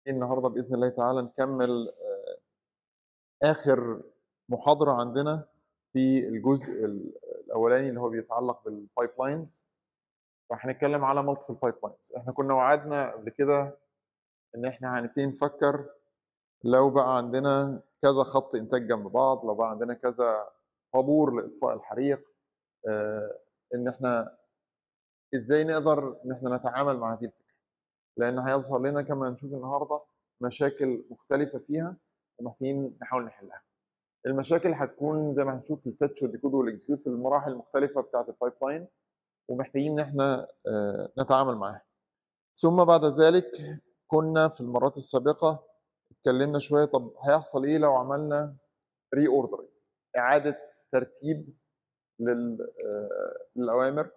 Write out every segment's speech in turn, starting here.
النهارده باذن الله تعالى نكمل آه، اخر محاضره عندنا في الجزء ال- الاولاني اللي هو بيتعلق بالبايب لاينز فهنتكلم على مالتيبل بايب لاينز احنا كنا وعدنا قبل كده ان احنا هنبتدي نفكر لو بقى عندنا كذا خط انتاج جنب بعض لو بقى عندنا كذا طابور لاطفاء الحريق آه، ان احنا ازاي نقدر ان احنا نتعامل مع هذه الفكره لان هيظهر لنا كما هنشوف النهارده مشاكل مختلفه فيها ومحتاجين نحاول نحلها المشاكل هتكون زي ما هنشوف في الفتش والديكود والاكسكيوت في المراحل المختلفه بتاعه البايب لاين ومحتاجين ان احنا آه، نتعامل معاها ثم بعد ذلك كنا في المرات السابقه اتكلمنا شويه طب هيحصل ايه لو عملنا ري اوردر اعاده ترتيب لل- آه، للاوامر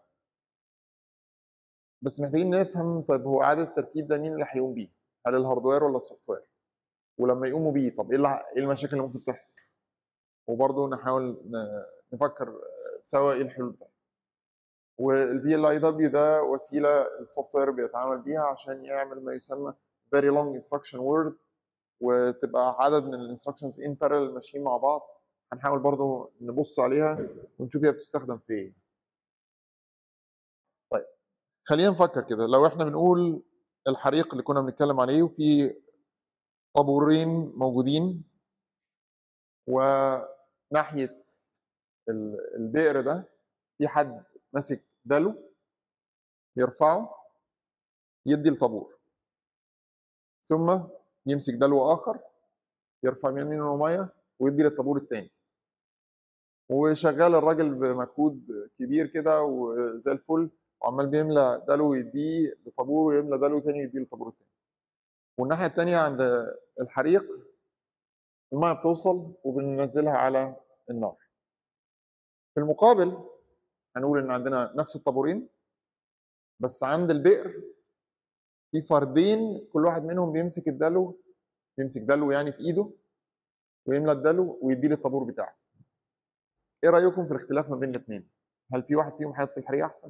بس محتاجين نفهم طيب هو اعاده الترتيب ده مين اللي هيقوم بيه؟ هل الهاردوير ولا السوفت وير؟ ولما يقوموا بيه طب ايه اللي- ايه المشاكل اللي ممكن تحصل؟ وبرضه نحاول ن- نفكر سوا ايه الحلول بتاعتها. والفي ال اي دبليو ده وسيله السوفت وير بيتعامل بيها عشان يعمل ما يسمى very long instruction word وتبقى عدد من الانستراكشنز ان parallel ماشيين مع بعض هنحاول برضه نبص عليها ونشوف هي بتستخدم في ايه. طيب خلينا نفكر كده لو احنا بنقول الحريق اللي كنا بنتكلم عليه وفي طابورين موجودين وناحيه ال- البئر ده في حد ماسك دلو يرفعه يدي الطابور ثم يمسك دلو اخر يرفع منه ميه ويدي للطابور الثاني وشغال الراجل بمجهود كبير كده وزي الفل وعمال بيملى دلو ويديه لطابور ويملى دلو تاني ويديه للطابور التاني والناحيه التانيه عند الحريق الميه بتوصل وبننزلها على النار في المقابل هنقول ان عندنا نفس الطابورين بس عند البئر في فردين كل واحد منهم بيمسك الدلو بيمسك دلو يعني في ايده ويملى الدلو ويديه للطابور بتاعه ايه رايكم في الاختلاف ما بين الاثنين هل في واحد فيهم هيطفي الحريقه احسن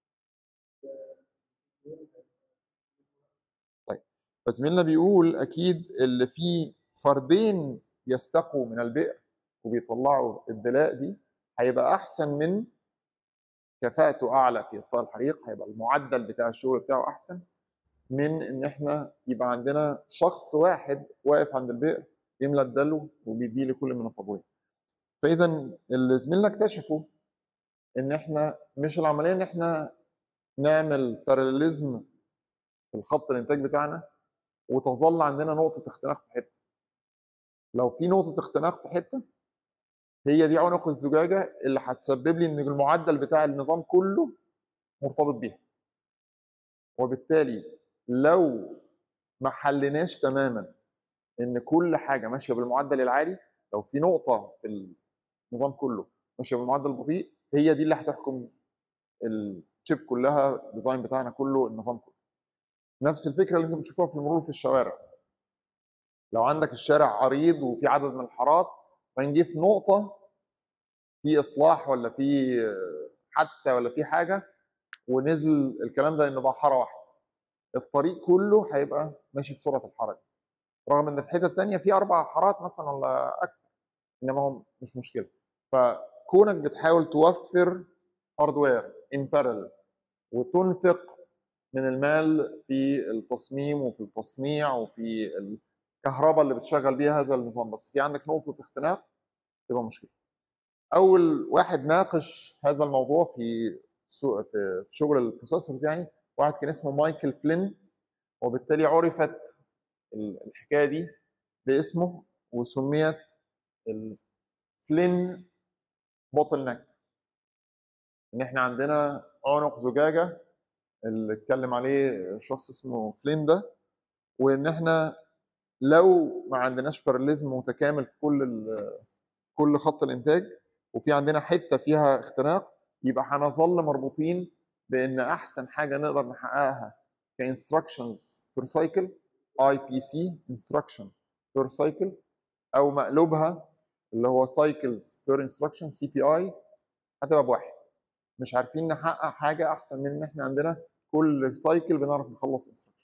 طيب فزميلنا بيقول اكيد اللي فيه فردين يستقوا من البئر وبيطلعوا الدلاء دي هيبقى احسن من كفاءته اعلى في اطفاء الحريق هيبقى المعدل بتاع الشغل بتاعه احسن من ان احنا يبقى عندنا شخص واحد واقف عند البئر يملى الدلو وبيديه لكل من الطابورين فاذا اللي زميلنا اكتشفوا ان احنا مش العمليه ان احنا نعمل باراليزم في الخط الانتاج بتاعنا وتظل عندنا نقطه اختناق في حته لو في نقطه اختناق في حته هي دي عنق الزجاجه اللي هتسبب لي ان المعدل بتاع النظام كله مرتبط بيها وبالتالي لو ما حليناش تماما ان كل حاجه ماشيه بالمعدل العالي لو في نقطه في النظام كله ماشيه بالمعدل البطيء هي دي اللي هتحكم الشيب كلها الديزاين بتاعنا كله النظام كله نفس الفكره اللي انتم بتشوفوها في المرور في الشوارع لو عندك الشارع عريض وفي عدد من الحارات فنجي في نقطه في اصلاح ولا في حادثه ولا في حاجه ونزل الكلام ده انه بقى حاره واحده الطريق كله هيبقى ماشي بسرعه الحاره دي رغم ان في حتت تانية في اربع حارات مثلا ولا اكثر انما هم مش مشكله فكونك بتحاول توفر هاردوير ان بارل وتنفق من المال في التصميم وفي التصنيع وفي الكهرباء اللي بتشغل بيها هذا النظام بس في عندك نقطه اختناق تبقى مشكله اول واحد ناقش هذا الموضوع في سو- في في شغل البروسيسورز يعني واحد كان اسمه مايكل فلين وبالتالي عرفت ال- الحكايه دي باسمه وسميت الفلين بوتل نك ان احنا عندنا عنق زجاجه اللي اتكلم عليه شخص اسمه فلين ده وان احنا لو ما عندناش باراليزم متكامل في كل ال- كل خط الانتاج وفي عندنا حته فيها اختناق يبقى هنظل مربوطين بان احسن حاجه نقدر نحققها كانستراكشنز بير سايكل اي بي سي انستراكشن بير سايكل او مقلوبها اللي هو سايكلز بير انستراكشن سي بي اي هتبقى بواحد مش عارفين نحقق حاجه احسن من ان احنا عندنا كل سايكل بنعرف نخلص انستراكشن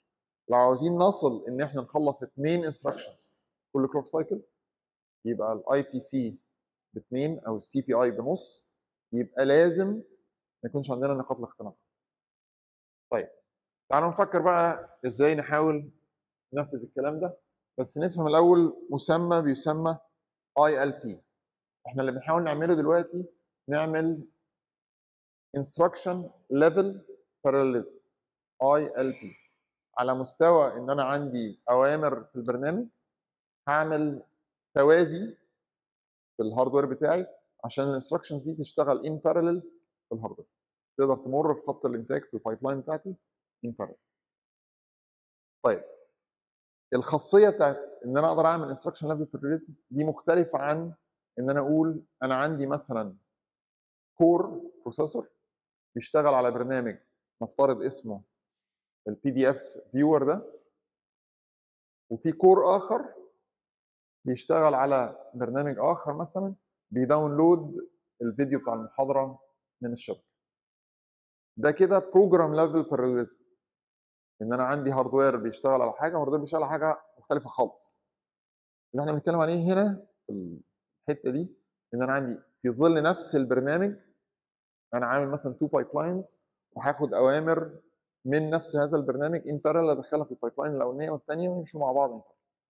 لو عاوزين نصل ان احنا نخلص اثنين انستراكشنز كل كلوك سايكل يبقى الاي بي سي باثنين او السي بي اي بنص يبقى لازم ما يكونش عندنا نقاط الاختناق طيب تعالوا نفكر بقى ازاي نحاول ننفذ الكلام ده بس نفهم الاول مسمى بيسمى اي ال بي احنا اللي بنحاول نعمله دلوقتي نعمل instruction level parallelism اي ال بي على مستوى ان انا عندي اوامر في البرنامج هعمل توازي في الهاردوير بتاعي عشان الانستراكشنز دي تشتغل ان بارلل في الهاردوير تقدر تمر في خط الانتاج في البايب لاين بتاعتي ان بارلل طيب الخاصيه بتاعت ان انا اقدر اعمل انستراكشن ليفل باراليزم دي مختلفه عن ان انا اقول انا عندي مثلا كور بروسيسور بيشتغل على برنامج نفترض اسمه البي دي اف فيور ده وفي كور اخر بيشتغل على برنامج اخر مثلا بيداونلود الفيديو بتاع المحاضره من الشبكه ده كده بروجرام ليفل باراليزم ان انا عندي هاردوير بيشتغل على حاجه وهاردوير بيشتغل على حاجه مختلفه خالص اللي احنا بنتكلم عليه هنا في الحته دي ان انا عندي في ظل نفس البرنامج انا عامل مثلا تو بايب لاينز وهاخد اوامر من نفس هذا البرنامج ان بارallel ادخلها في البايب لاين الاولانيه والثانيه ويمشوا مع بعض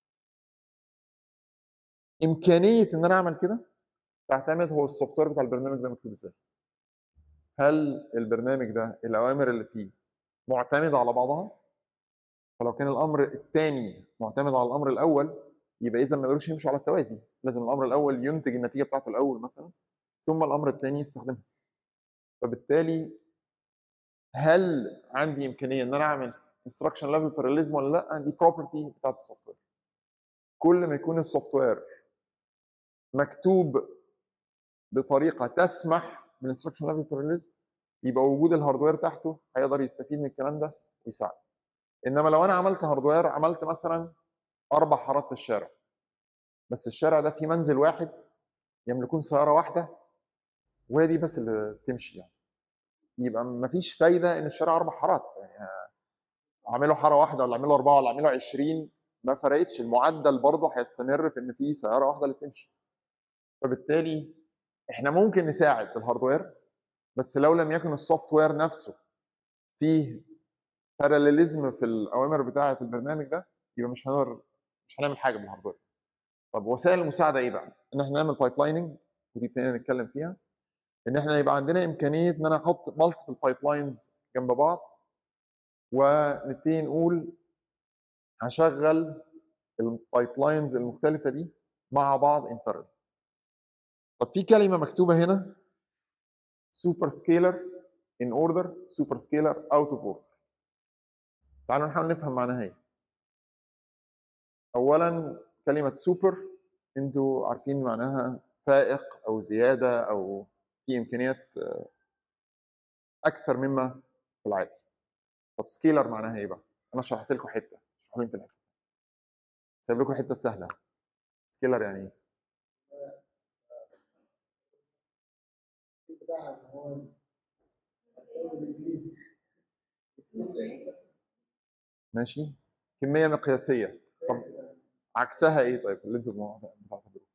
امكانيه ان انا اعمل كده تعتمد هو السوفت وير بتاع البرنامج ده مكتوب ازاي هل البرنامج ده الاوامر اللي فيه معتمده على بعضها فلو كان الامر الثاني معتمد على الامر الاول يبقى اذا ما يقدروش يمشوا على التوازي لازم الامر الاول ينتج النتيجه بتاعته الاول مثلا ثم الامر الثاني يستخدمها فبالتالي هل عندي امكانيه ان انا اعمل instruction level parallelism ولا لا دي property بتاعت السوفت وير كل ما يكون السوفت وير مكتوب بطريقه تسمح بالinstruction level parallelism يبقى وجود الهاردوير تحته هيقدر يستفيد من الكلام ده ويساعد انما لو انا عملت هاردوير عملت مثلا اربع حارات في الشارع بس الشارع ده فيه منزل واحد يملكون سياره واحده وهي دي بس اللي تمشي يعني يبقى مفيش فايده ان الشارع اربع حارات يعني اعمله حاره واحده ولا اعمله اربعه ولا اعمله 20 ما فرقتش المعدل برضه هيستمر في ان في سياره واحده اللي تمشي فبالتالي احنا ممكن نساعد بالهاردوير بس لو لم يكن السوفت وير نفسه فيه باراليليزم في الاوامر بتاعه البرنامج ده يبقى مش هنقدر مش هنعمل حاجه بالهاردوير طب وسائل المساعده ايه بقى؟ ان احنا نعمل بايب لايننج ودي ابتدينا نتكلم فيها ان احنا يبقى عندنا امكانيه ان انا احط مالتيبل بايب لاينز جنب بعض ونبتدي نقول هشغل البايب لاينز المختلفه دي مع بعض ان طب في كلمه مكتوبه هنا سوبر سكيلر ان اوردر سوبر سكيلر اوت اوف اوردر تعالوا نحاول نفهم معناها ايه اولا كلمه سوبر انتوا عارفين معناها فائق او زياده او في امكانيات اكثر مما في العادي طب سكيلر معناها ايه بقى انا شرحت لكم حته اشرحوا لي انت الحته سايب لكم الحته السهله سكيلر يعني ايه ماشي كميه مقياسيه طب عكسها ايه طيب اللي انتوا بتعتبروه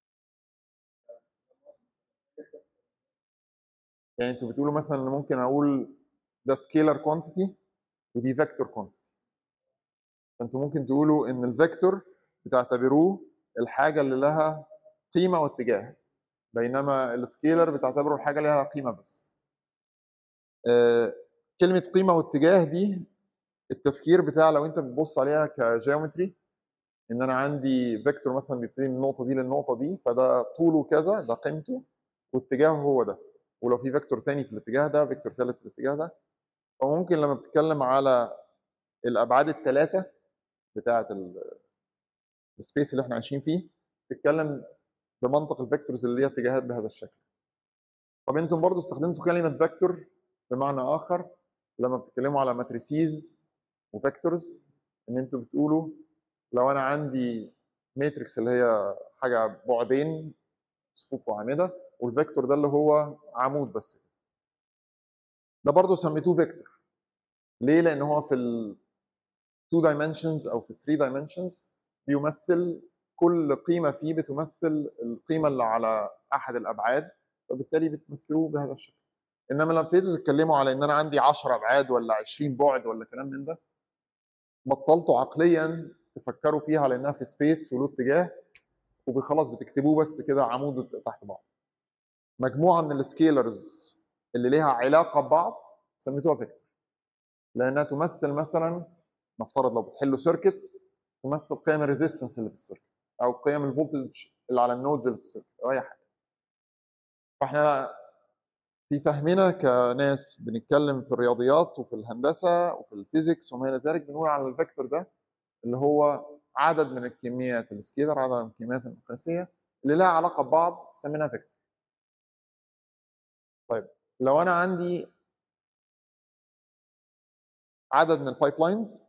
يعني انتوا بتقولوا مثلا ان ممكن اقول ده سكيلر كوانتيتي ودي فيكتور كوانتيتي فانتوا ممكن تقولوا ان الفيكتور بتعتبروه الحاجه اللي لها قيمه واتجاه بينما السكيلر بتعتبره الحاجه اللي لها قيمه بس آه كلمه قيمه واتجاه دي التفكير بتاع لو انت بتبص عليها كجيومتري ان انا عندي فيكتور مثلا بيبتدي من النقطه دي للنقطه دي فده طوله كذا ده قيمته واتجاهه هو ده ولو في فيكتور تاني في الاتجاه ده فيكتور ثالث في الاتجاه ده فممكن لما بتتكلم على الابعاد الثلاثه بتاعه السبيس اللي احنا عايشين فيه تتكلم بمنطق الفيكتورز اللي ليها اتجاهات بهذا الشكل طب انتم برضو استخدمتوا كلمه فيكتور بمعنى اخر لما بتتكلموا على ماتريسيز وفيكتورز ان انتم بتقولوا لو انا عندي ماتريكس اللي هي حاجه بعدين صفوف واعمده والفيكتور ده اللي هو عمود بس ده برضه سميتوه فيكتور ليه لان هو في ال 2 dimensions او في 3 dimensions بيمثل كل قيمه فيه بتمثل القيمه اللي على احد الابعاد فبالتالي بتمثلوه بهذا الشكل انما لما ابتديتوا تتكلموا على ان انا عندي 10 ابعاد ولا 20 بعد ولا كلام من ده بطلتوا عقليا تفكروا فيها على انها في سبيس وله اتجاه وخلاص بتكتبوه بس كده عمود تحت بعض مجموعه من السكيلرز اللي ليها علاقه ببعض سميتوها فيكتور لانها تمثل مثلا نفترض لو بتحلوا سيركتس تمثل قيم الريزيستنس اللي في السيركت او قيم الفولتج اللي على النودز اللي في السيركت او اي حاجه فاحنا في فهمنا كناس بنتكلم في الرياضيات وفي الهندسه وفي الفيزيكس وما الى ذلك بنقول على الفيكتور ده اللي هو عدد من الكميات السكيلر عدد من الكميات المقياسيه اللي لها علاقه ببعض سميناها فيكتور. طيب لو انا عندي عدد من البايب لاينز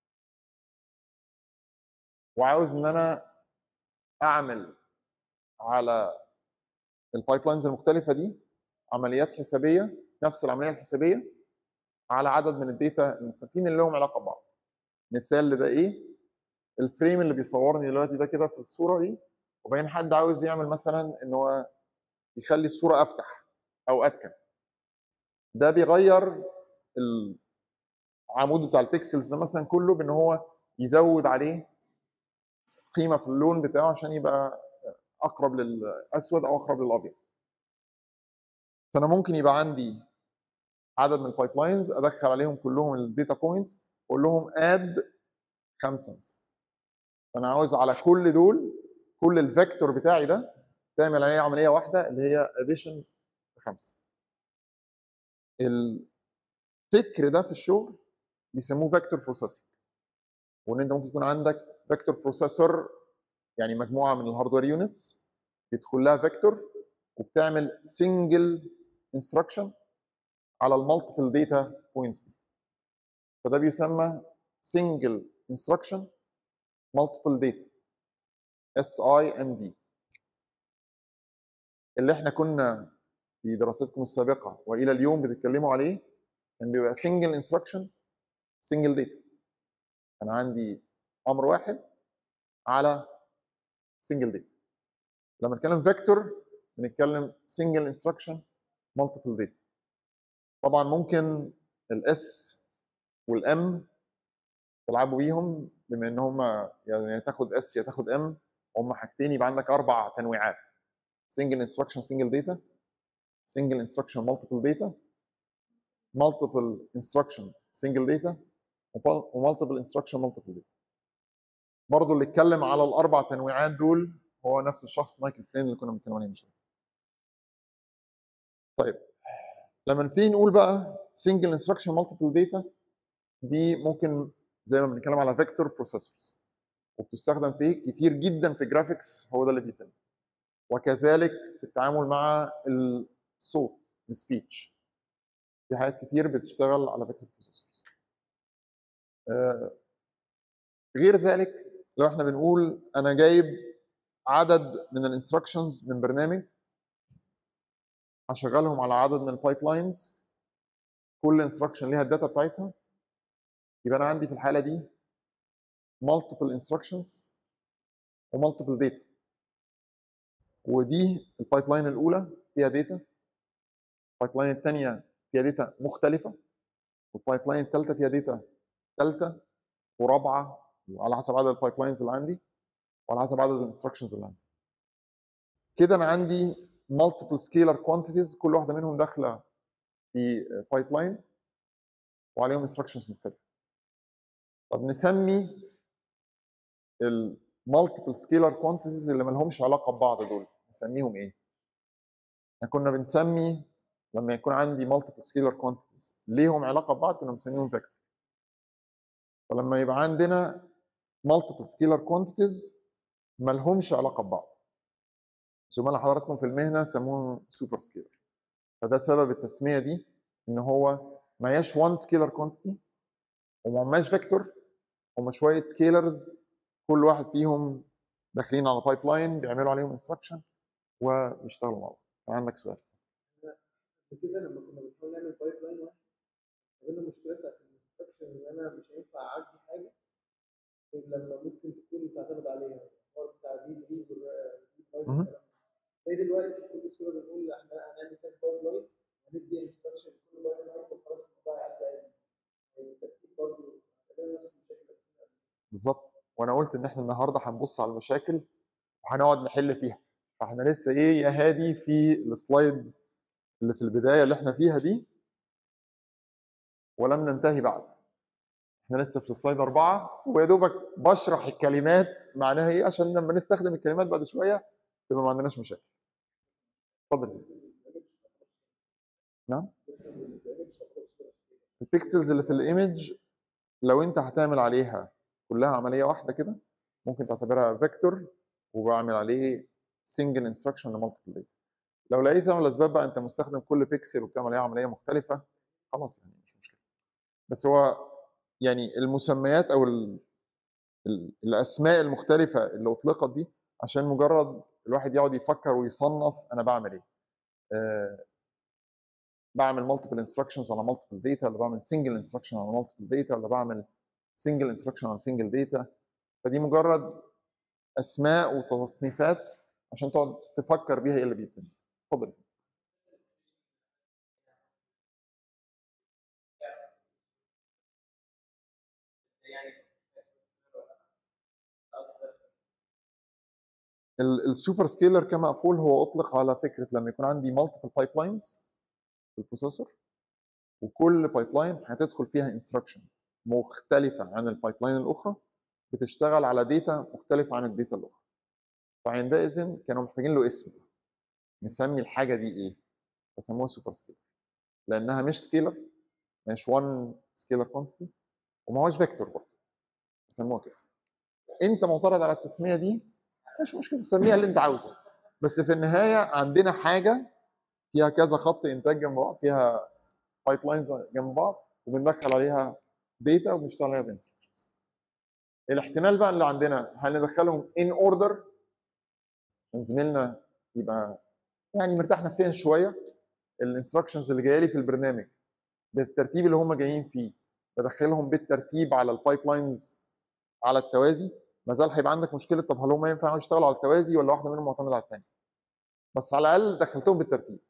وعاوز ان انا اعمل على البايب لاينز المختلفه دي عمليات حسابيه نفس العمليه الحسابيه على عدد من الداتا المختلفين اللي لهم علاقه ببعض. مثال لده ايه؟ الفريم اللي بيصورني دلوقتي ده كده في الصوره دي وبين حد عاوز يعمل مثلا ان هو يخلي الصوره افتح او اتكن. ده بيغير العمود بتاع البيكسلز ده مثلا كله بان هو يزود عليه قيمه في اللون بتاعه عشان يبقى اقرب للاسود او اقرب للابيض. فانا ممكن يبقى عندي عدد من البايب لاينز ادخل عليهم كلهم الداتا بوينتس واقول لهم اد خمسه مثلا فانا عاوز على كل دول كل الفيكتور بتاعي ده تعمل عليه عمليه واحده اللي هي اديشن خمسه الفكر ده في الشغل بيسموه فيكتور بروسيسنج وان انت ممكن يكون عندك فيكتور بروسيسور يعني مجموعه من الهاردوير يونتس يدخل لها فيكتور وبتعمل سنجل انستراكشن على المالتيبل داتا بوينتس دي فده بيسمى single instruction multiple data SIMD اللي احنا كنا في دراستكم السابقة وإلى اليوم بتتكلموا عليه كان بيبقى single instruction single data أنا عندي أمر واحد على single data لما نتكلم فيكتور بنتكلم single instruction multiple data طبعا ممكن الاس والام تلعبوا بيهم بما ان هم يعني تاخد اس يا تاخد ام هم حاجتين يبقى عندك اربع تنويعات single instruction single data single instruction multiple data multiple instruction single data ومالتيبل instruction multiple data برضه اللي اتكلم على الاربع تنويعات دول هو نفس الشخص مايكل فلين اللي كنا بنتكلم عليه من شويه طيب لما نبتدي نقول بقى single instruction multiple data دي ممكن زي ما بنتكلم على فيكتور بروسيسورز وبتستخدم في كتير جدا في جرافيكس هو ده اللي بيتم وكذلك في التعامل مع الصوت السبيتش في حاجات كتير بتشتغل على فيكتور بروسيسورز غير ذلك لو احنا بنقول انا جايب عدد من الانستراكشنز من برنامج هشغلهم على عدد من البايب لاينز كل انستراكشن ليها الداتا بتاعتها يبقى انا عندي في الحاله دي multiple instructions و multiple data ودي البايب لاين الاولى فيها داتا البايب لاين الثانيه فيها داتا مختلفه والبايب لاين الثالثه فيها داتا ثالثه ورابعه وعلى حسب عدد البايب لاينز اللي عندي وعلى حسب عدد الانستراكشنز اللي عندي كده انا عندي multiple scalar quantities كل واحده منهم داخله في بايب لاين وعليهم instructions مختلفه طب نسمي المالتيبل سكيلر كوانتيتيز اللي ما لهمش علاقه ببعض دول نسميهم ايه؟ احنا كنا بنسمي لما يكون عندي مالتيبل سكيلر كوانتيتيز ليهم علاقه ببعض كنا بنسميهم فيكتور فلما يبقى عندنا مالتيبل سكيلر كوانتيتيز ما لهمش علاقه ببعض زملاء حضراتكم في المهنه سموهم سوبر سكيلر فده سبب التسميه دي ان هو ما هياش وان سكيلر كوانتيتي وما هماش فيكتور هم شويه سكيلرز كل واحد فيهم داخلين على بايب لاين بيعملوا عليهم انستراكشن وبيشتغلوا مع بعض عندك سؤال كده لما كنا بنحاول نعمل بايب لاين واحد قابلنا مشكله بتاعت الانستراكشن ان انا مش هينفع اعدي حاجه لما ممكن تكون تعتمد عليها الحوار بتاع دي دي مهم. زي دلوقتي في كل صوره بنقول احنا هنعمل كذا بايب لاين هندي انستراكشن لكل بايب لاين وخلاص الموضوع يعدي عادي يعني الترتيب برضه هتبقى نفس المشاكل بالظبط وانا قلت ان احنا النهارده هنبص على المشاكل وهنقعد نحل فيها فاحنا لسه ايه يا هادي في السلايد اللي في البدايه اللي احنا فيها دي ولم ننتهي بعد احنا لسه في السلايد أربعة ويا دوبك بشرح الكلمات معناها ايه عشان لما نستخدم الكلمات بعد شويه تبقى ما عندناش مشاكل اتفضل نعم البيكسلز اللي في الايمج لو انت هتعمل عليها كلها عمليه واحده كده ممكن تعتبرها فيكتور وبعمل عليه سنجل انستراكشن لمالتيبل داتا لو لاي سبب من الاسباب بقى انت مستخدم كل بيكسل وبتعمل عليها عمليه مختلفه خلاص يعني مش مشكله بس هو يعني المسميات او ال ال الاسماء المختلفه اللي اطلقت دي عشان مجرد الواحد يقعد يفكر ويصنف انا بعمل ايه آه بعمل مالتيبل انستراكشنز على مالتيبل داتا ولا بعمل سنجل انستراكشن على مالتيبل داتا ولا بعمل سنجل انستراكشن على سنجل داتا فدي مجرد اسماء وتصنيفات عشان تقعد تفكر بيها ايه اللي بيتم اتفضل السوبر سكيلر كما اقول هو اطلق على فكره لما يكون عندي مالتيبل بايب لاينز في البروسيسور وكل بايب لاين هتدخل فيها انستراكشن مختلفه عن البايب لاين الاخرى بتشتغل على داتا مختلفه عن الداتا الاخرى فعندئذ كانوا محتاجين له اسم نسمي الحاجه دي ايه فسموها سوبر سكيلر لانها مش سكيلر مش 1 سكيلر كوانتيتي وما هوش فيكتور برضه سموها كده انت معترض على التسميه دي مش مشكله سميها اللي انت عاوزه بس في النهايه عندنا حاجه فيها كذا خط انتاج جنب بعض فيها بايب لاينز جنب بعض وبندخل عليها داتا وبنشتغل عليها بانستراكشنز الاحتمال بقى اللي عندنا هل ندخلهم ان اوردر عشان زميلنا يبقى يعني مرتاح نفسيا شويه الانستراكشنز اللي جايه لي في البرنامج بالترتيب اللي هم جايين فيه بدخلهم بالترتيب على البايب لاينز على التوازي ما زال هيبقى عندك مشكله طب هل هم ينفع يشتغلوا على التوازي ولا واحده منهم معتمده على الثانيه بس على الاقل دخلتهم بالترتيب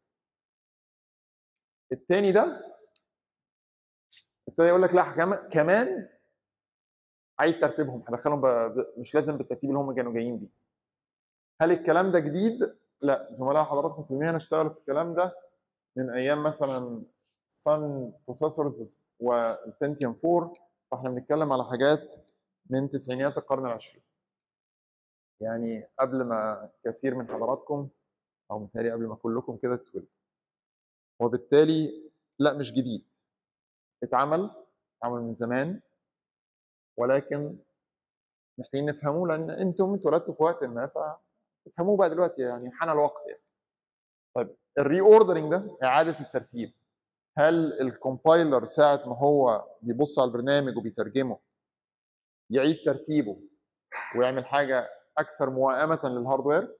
الثاني ده ابتدى يقول لك لا كم- كمان عيد ترتيبهم هدخلهم ب... ب- مش لازم بالترتيب اللي هم كانوا جايين بيه هل الكلام ده جديد؟ لا زملاء حضراتكم في المهنه اشتغلوا في الكلام ده من ايام مثلا سن بروسيسورز والبنتيوم 4 فاحنا بنتكلم على حاجات من تسعينيات القرن العشرين يعني قبل ما كثير من حضراتكم او متهيألي قبل ما كلكم كده تتولدوا وبالتالي لا مش جديد اتعمل اتعمل من زمان ولكن محتاجين نفهموه لان انتم اتولدتوا في وقت ما فتفهموه بقى دلوقتي يعني حان الوقت يعني طيب الري اوردرنج ده اعاده الترتيب هل الكومبايلر ساعه ما هو بيبص على البرنامج وبيترجمه يعيد ترتيبه ويعمل حاجه اكثر موائمه للهاردوير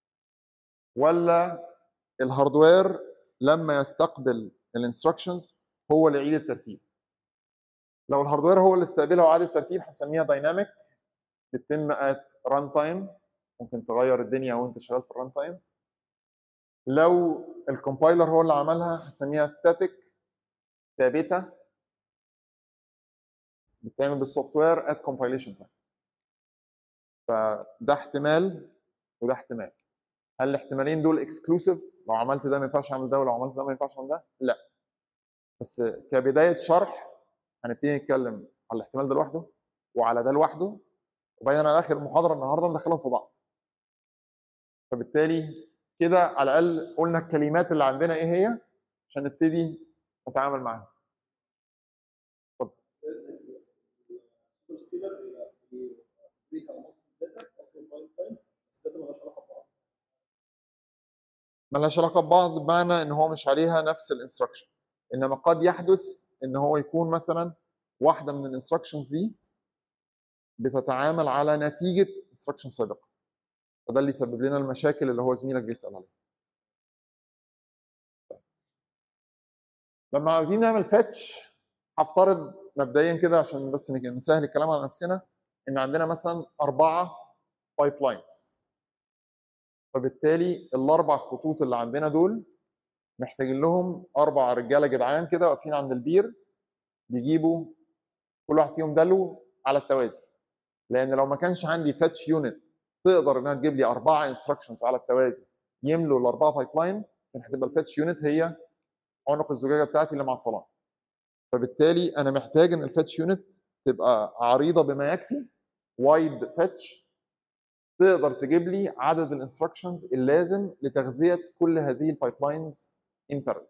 ولا الهاردوير لما يستقبل الانستركشنز هو اللي يعيد الترتيب لو الهاردوير هو اللي استقبلها وعاد الترتيب هنسميها دايناميك بتتم ات ران تايم ممكن تغير الدنيا وانت شغال في الران تايم لو الكومبايلر هو اللي عملها هنسميها ستاتيك ثابته بتتعمل بالسوفت وير ات كومبايليشن تايم فده احتمال وده احتمال هل الاحتمالين دول اكسكلوسيف لو عملت ده ما ينفعش اعمل ده ولو عملت ده ما ينفعش اعمل ده لا بس كبدايه شرح هنبتدي نتكلم على الاحتمال ده لوحده وعلى ده لوحده وبعدين على اخر المحاضره النهارده ندخلهم في بعض فبالتالي كده على الاقل قلنا الكلمات اللي عندنا ايه هي عشان نبتدي نتعامل معاها السوبر سكيلر بيبريك على مالتيبل داتا اصلا بايب لاينز بس داتا مالهاش علاقه ببعض ملهاش علاقه ببعض بمعنى ان هو مش عليها نفس الانستراكشن انما قد يحدث ان هو يكون مثلا واحده من الانستراكشنز دي بتتعامل على نتيجه انستراكشن سابقه فده اللي يسبب لنا المشاكل اللي هو زميلك بيسال عليها لما عاوزين نعمل فاتش هفترض مبدئيا كده عشان بس نك- نسهل الكلام على نفسنا ان عندنا مثلا اربعه بايب لاينز فبالتالي الاربع خطوط اللي عندنا دول محتاجين لهم اربع رجاله جدعان كده واقفين عند البير بيجيبوا كل واحد فيهم دلو على التوازي لان لو ما كانش عندي فاتش يونت تقدر انها تجيب لي اربعه انستراكشنز على التوازي يملوا الاربعه بايب لاين كان هتبقى الفاتش يونت هي عنق الزجاجه بتاعتي اللي معطلان فبالتالي انا محتاج ان الفاتش يونت تبقى عريضه بما يكفي وايد فاتش تقدر تجيب لي عدد الانستراكشنز اللازم لتغذيه كل هذه البايب لاينز ان بارل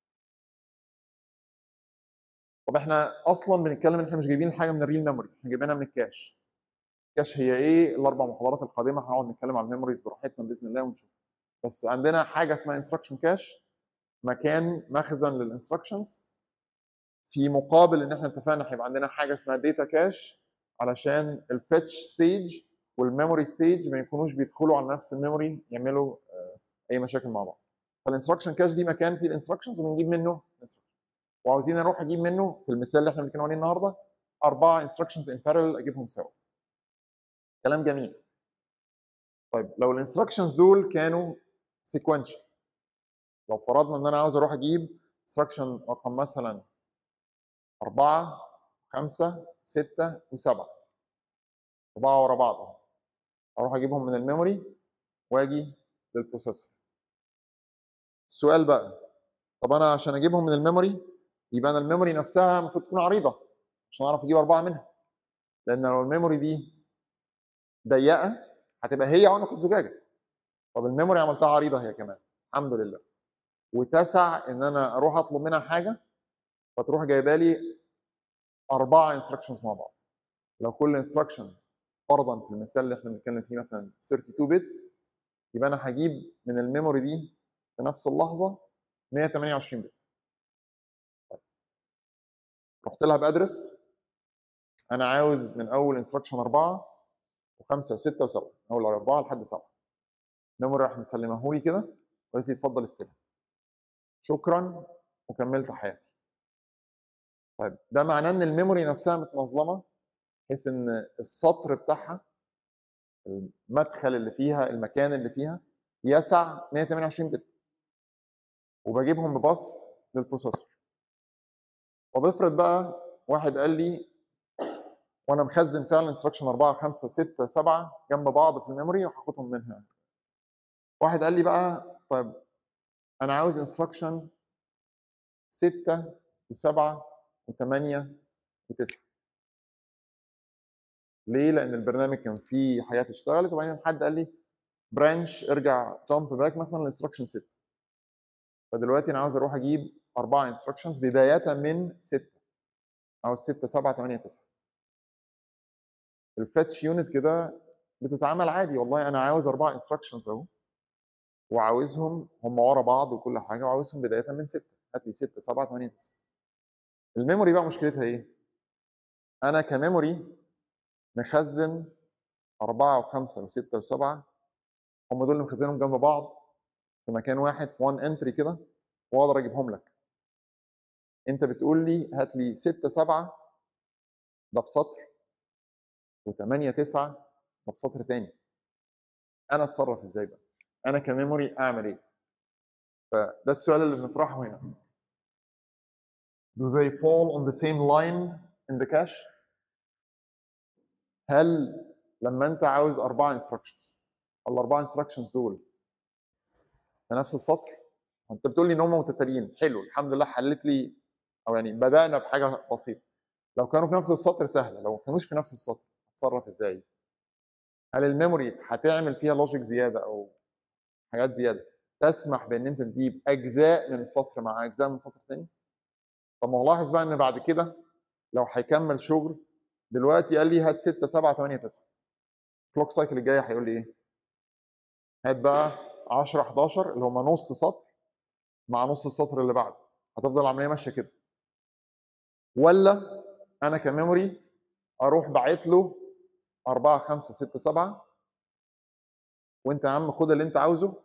طب احنا اصلا بنتكلم ان احنا مش جايبين حاجه من الريل ميموري احنا جايبينها من الكاش الكاش هي ايه الاربع محاضرات القادمه هنقعد نتكلم على الميموريز براحتنا باذن الله ونشوف بس عندنا حاجه اسمها انستراكشن كاش مكان مخزن للانستراكشنز في مقابل ان احنا اتفقنا هيبقى عندنا حاجه اسمها داتا كاش علشان الفيتش ستيج والميموري ستيج ما يكونوش بيدخلوا على نفس الميموري يعملوا آه، اي مشاكل مع بعض فالانستراكشن كاش دي مكان فيه الانستراكشنز وبنجيب منه instructions. وعاوزين اروح اجيب منه في المثال اللي احنا بنتكلم عليه النهارده اربعه انستراكشنز ان بارل اجيبهم سوا كلام جميل طيب لو الانستراكشنز دول كانوا سيكونشال لو فرضنا ان انا عاوز اروح اجيب انستراكشن رقم مثلا أربعة خمسة ستة وسبعة أربعة ورا بعض أهو. أروح أجيبهم من الميموري وأجي للبروسيسور السؤال بقى طب أنا عشان أجيبهم من الميموري يبقى أنا الميموري نفسها المفروض تكون عريضة عشان أعرف أجيب أربعة منها لأن لو الميموري دي ضيقة هتبقى هي عنق الزجاجة طب الميموري عملتها عريضة هي كمان الحمد لله وتسع إن أنا أروح أطلب منها حاجة فتروح جايبه لي أربعة انستراكشنز مع بعض لو كل انستراكشن فرضا في المثال اللي احنا بنتكلم فيه مثلا 32 بيتس يبقى انا هجيب من الميموري دي في نفس اللحظه 128 بت طيب. رحت لها بادرس انا عاوز من اول انستراكشن اربعه وخمسه وسته وسبعه من اول اربعه لحد سبعه الميموري راح مسلمه لي كده وقالت لي اتفضل استلم شكرا وكملت حياتي طيب ده معناه ان الميموري نفسها متنظمه بحيث ان السطر بتاعها المدخل اللي فيها المكان اللي فيها يسع 128 بت وبجيبهم بباص للبروسيسور طب افرض بقى واحد قال لي وانا مخزن فعلا انستراكشن 4 5 6 7 جنب بعض في الميموري وهاخدهم منها واحد قال لي بقى طيب انا عاوز انستراكشن 6 و7 و8 و9 ليه؟ لأن البرنامج كان فيه حاجات اشتغلت وبعدين حد قال لي برانش ارجع جامب باك مثلا لانستراكشن 6 فدلوقتي أنا عاوز أروح أجيب أربعة انستراكشنز بداية من 6 أو 6 7 8 9 الفاتش يونت كده بتتعامل عادي والله أنا عاوز أربعة انستراكشنز أهو وعاوزهم هم ورا بعض وكل حاجة وعاوزهم بداية من 6 هات لي 6 7 8 9 الميموري بقى مشكلتها إيه؟ أنا كميموري مخزن أربعة وخمسة وستة وسبعة هم دول اللي مخزنهم جنب بعض في مكان واحد في وان انتري كده واقدر اجيبهم لك انت بتقول لي هات لي ستة سبعة ده في سطر وثمانية تسعة ده في سطر تاني انا اتصرف ازاي بقى انا كميموري اعمل ايه فده السؤال اللي بنطرحه هنا Do they fall on the same line in the cache؟ هل لما انت عاوز اربعه انستراكشنز الاربعه انستراكشنز دول في نفس السطر انت بتقول لي ان هم متتاليين حلو الحمد لله حلت لي او يعني بدانا بحاجه بسيطه لو كانوا في نفس السطر سهله لو ما كانوش في نفس السطر هتصرف ازاي هل الميموري هتعمل فيها لوجيك زياده او حاجات زياده تسمح بان انت تجيب اجزاء من سطر مع اجزاء من سطر تاني طب ما هو لاحظ بقى ان بعد كده لو هيكمل شغل دلوقتي قال لي هات 6 7 8 9 الكلوك سايكل الجايه هيقول لي ايه؟ هات بقى 10 11 اللي هم نص سطر مع نص السطر اللي بعده هتفضل العمليه ماشيه كده ولا انا كميموري اروح باعت له 4 5 6 7 وانت يا عم خد اللي انت عاوزه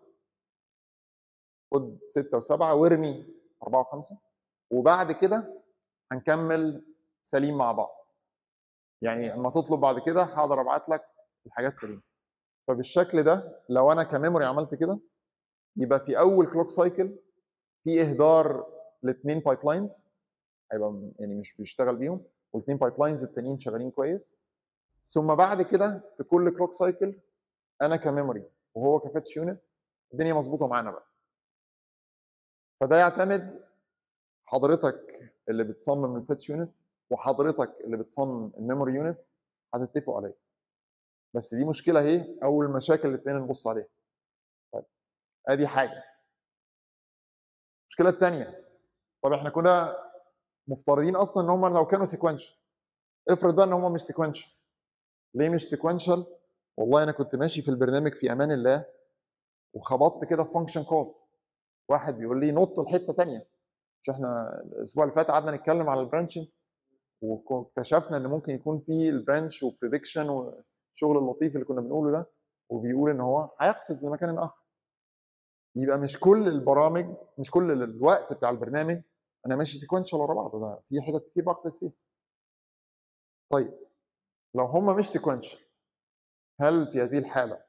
خد 6 و7 وارمي 4 و5 وبعد كده هنكمل سليم مع بعض يعني اما تطلب بعد كده هقدر ابعت لك الحاجات سليمه فبالشكل ده لو انا كميموري عملت كده يبقى في اول كلوك سايكل في اهدار لاثنين بايب لاينز هيبقى يعني مش بيشتغل بيهم والاثنين بايب لاينز التانيين شغالين كويس ثم بعد كده في كل كلوك سايكل انا كميموري وهو كفاتش يونت الدنيا مظبوطه معانا بقى فده يعتمد حضرتك اللي بتصمم الفاتش يونت وحضرتك اللي بتصمم الميموري يونت هتتفقوا عليه بس دي مشكله اهي او المشاكل اللي ابتدينا نبص عليها طيب ادي حاجه المشكله الثانيه طب احنا كنا مفترضين اصلا ان هم لو كانوا سيكونشال افرض بقى ان هم مش سيكونشال ليه مش سيكونشال والله انا كنت ماشي في البرنامج في امان الله وخبطت كده في فانكشن كول واحد بيقول لي نط لحته ثانيه مش احنا الاسبوع اللي فات قعدنا نتكلم على البرانشنج واكتشفنا ان ممكن يكون في البرانش وبريدكشن والشغل اللطيف اللي كنا بنقوله ده وبيقول ان هو هيقفز لمكان اخر يبقى مش كل البرامج مش كل الوقت بتاع البرنامج انا ماشي سيكونشال ورا بعض ده في حتت كتير بقفز فيها طيب لو هم مش سيكونشال هل في هذه الحاله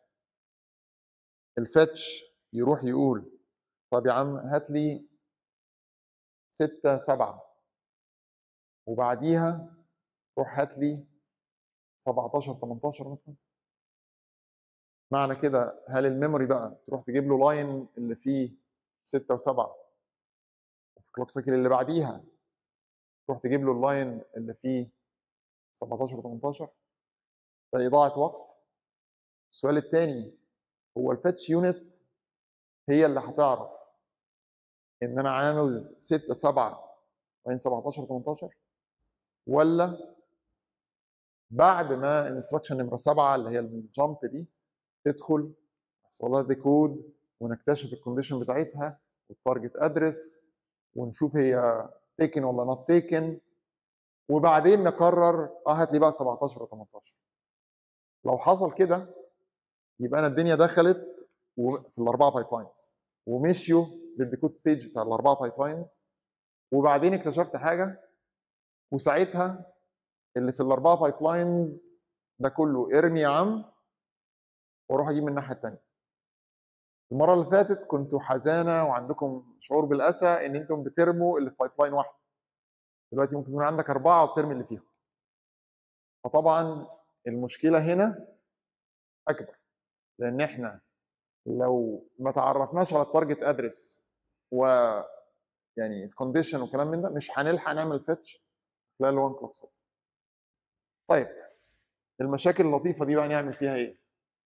الفاتش يروح يقول طب يا عم هات لي ستة سبعة وبعديها روح هات لي 17 18 مثلا معنى كده هل الميموري بقى تروح تجيب له لاين اللي فيه 6 و7 وفي الكلوك سايكل اللي بعديها تروح تجيب له اللاين اللي فيه 17 و 18 ده إضاعة وقت السؤال الثاني هو الفاتش يونت هي اللي هتعرف ان انا عاوز 6 7 وبعدين 17 18 ولا بعد ما انستراكشن نمره 7 اللي هي الجامب دي تدخل يحصل لها ديكود ونكتشف الكونديشن بتاعتها والتارجت ادرس ونشوف هي تيكن ولا نوت تيكن وبعدين نقرر اه هات لي بقى 17 و 18 لو حصل كده يبقى انا الدنيا دخلت في الاربعه بايب لاينز ومشيوا للديكود ستيج بتاع الاربعه بايب لاينز وبعدين اكتشفت حاجه وساعتها اللي في الاربعه بايب لاينز ده كله ارمي يا عم واروح اجيب من الناحيه الثانيه المره اللي فاتت كنتوا حزانه وعندكم شعور بالاسى ان انتم بترموا اللي في بايب لاين واحده دلوقتي ممكن يكون عندك اربعه وبترمي اللي فيهم فطبعا المشكله هنا اكبر لان احنا لو ما تعرفناش على التارجت ادرس و يعني الكونديشن وكلام من ده مش هنلحق نعمل فيتش خلال 1 كلوك سايكل. طيب المشاكل اللطيفه دي بقى نعمل فيها ايه؟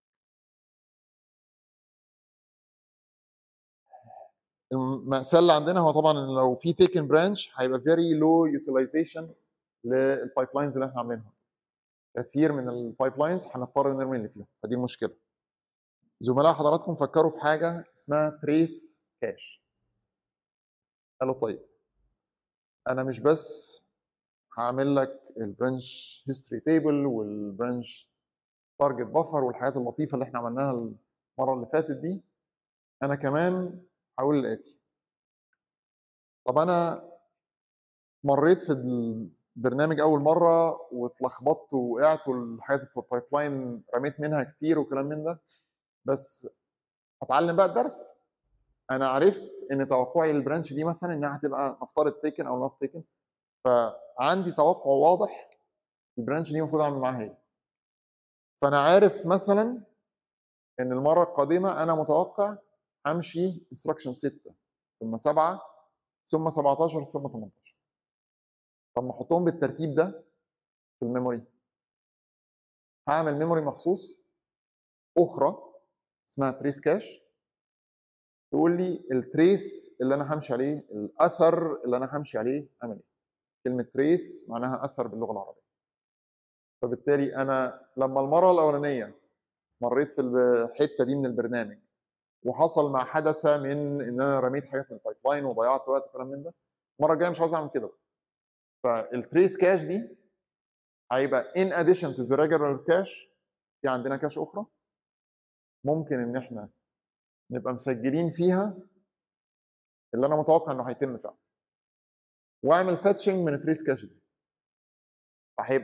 المأساة اللي عندنا هو طبعا إن لو في تيكن برانش هيبقى فيري لو يوتيلايزيشن للبايب لاينز اللي احنا عاملينها. كثير من البايب لاينز هنضطر نرمي اللي فيهم فدي المشكله. زملاء حضراتكم فكروا في حاجه اسمها تريس كاش. قالوا طيب انا مش بس هعمل لك البرانش هيستوري تيبل والبرانش تارجت بفر والحاجات اللطيفه اللي احنا عملناها المره اللي فاتت دي انا كمان هقول الاتي طب انا مريت في البرنامج اول مره واتلخبطت وقعت والحاجات في البايب لاين رميت منها كتير وكلام من ده بس هتعلم بقى الدرس انا عرفت ان توقعي للبرانش دي مثلا انها هتبقى نفترض تيكن او نوت تيكن فعندي توقع واضح البرانش دي المفروض اعمل معاها ايه فانا عارف مثلا ان المره القادمه انا متوقع امشي انستراكشن 6 ثم 7 ثم 17 ثم 18 طب ما احطهم بالترتيب ده في الميموري هعمل ميموري مخصوص اخرى اسمها تريس كاش تقول لي التريس اللي انا همشي عليه الاثر اللي انا همشي عليه اعمل ايه كلمه تريس معناها اثر باللغه العربيه فبالتالي انا لما المره الاولانيه مريت في الحته دي من البرنامج وحصل مع حدث من ان انا رميت حاجات من البايب لاين وضيعت وقت وكلام من ده المره الجايه مش عاوز اعمل كده فالتريس كاش دي هيبقى in addition to the regular cache في عندنا كاش اخرى ممكن ان احنا نبقى مسجلين فيها اللي انا متوقع انه هيتم فعلا واعمل فاتشنج من التريس كاش دي فهيبقى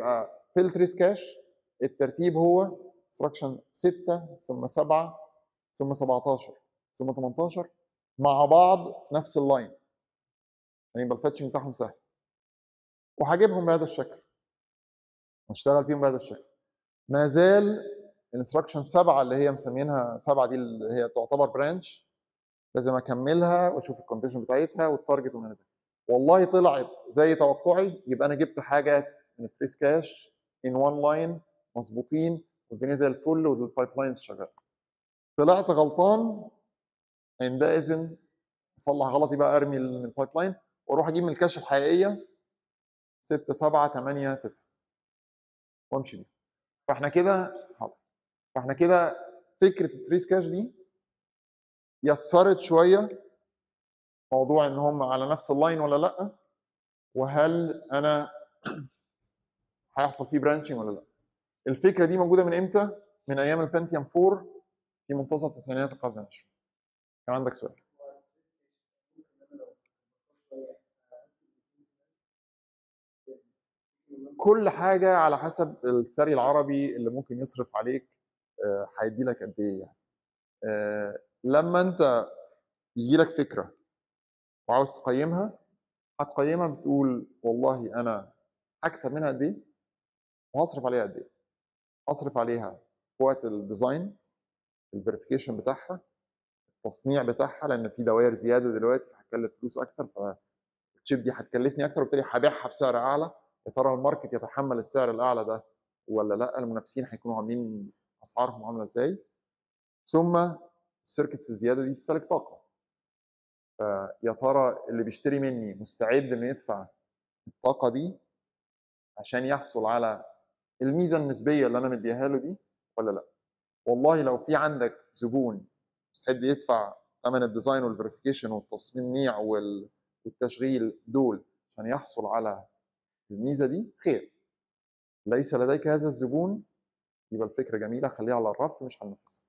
في التريس كاش الترتيب هو انستراكشن 6 ثم 7 ثم 17 ثم 18 مع بعض في نفس اللاين يعني يبقى الفاتشنج بتاعهم سهل وهجيبهم بهذا الشكل واشتغل فيهم بهذا الشكل ما زال الانستراكشن 7 اللي هي مسمينها 7 دي اللي هي تعتبر برانش لازم اكملها واشوف الكونديشن بتاعتها والتارجت ومن ده والله طلعت زي توقعي يبقى انا جبت حاجه من التريس كاش ان وان لاين مظبوطين والدنيا زي الفل والبايب لاينز شغاله طلعت غلطان عندئذ اصلح غلطي بقى ارمي البايب لاين واروح اجيب من الكاش الحقيقيه 6 7 8 9 وامشي بيها فاحنا كده حاضر فاحنا كده فكره التريس كاش دي يسرت شويه موضوع ان هم على نفس اللاين ولا لا وهل انا هيحصل فيه برانشنج ولا لا الفكره دي موجوده من امتى من ايام البنتيوم 4 في منتصف تسعينات القرن العشرين كان عندك سؤال كل حاجه على حسب الثري العربي اللي ممكن يصرف عليك آه، هيدي لك قد ايه يعني آه، لما انت يجي لك فكره وعاوز تقيمها هتقيمها بتقول والله انا هكسب منها قد ايه وهصرف عليها قد ايه هصرف عليها في وقت الديزاين الفيريفيكيشن بتاعها التصنيع بتاعها لان في دوائر زياده دلوقتي هتكلف فلوس اكثر فالتشيب دي هتكلفني اكتر وبالتالي هبيعها بسعر اعلى يا ترى الماركت يتحمل السعر الاعلى ده ولا لا المنافسين هيكونوا عاملين اسعارهم عامله ازاي ثم السيركتس الزياده دي بتستهلك طاقه فيا ترى اللي بيشتري مني مستعد انه يدفع الطاقه دي عشان يحصل على الميزه النسبيه اللي انا مديها له دي ولا لا والله لو في عندك زبون مستعد يدفع ثمن الديزاين والفيريفيكيشن والتصنيع وال- والتشغيل دول عشان يحصل على الميزه دي خير ليس لديك هذا الزبون يبقى الفكره جميله خليها على الرف مش هننفذها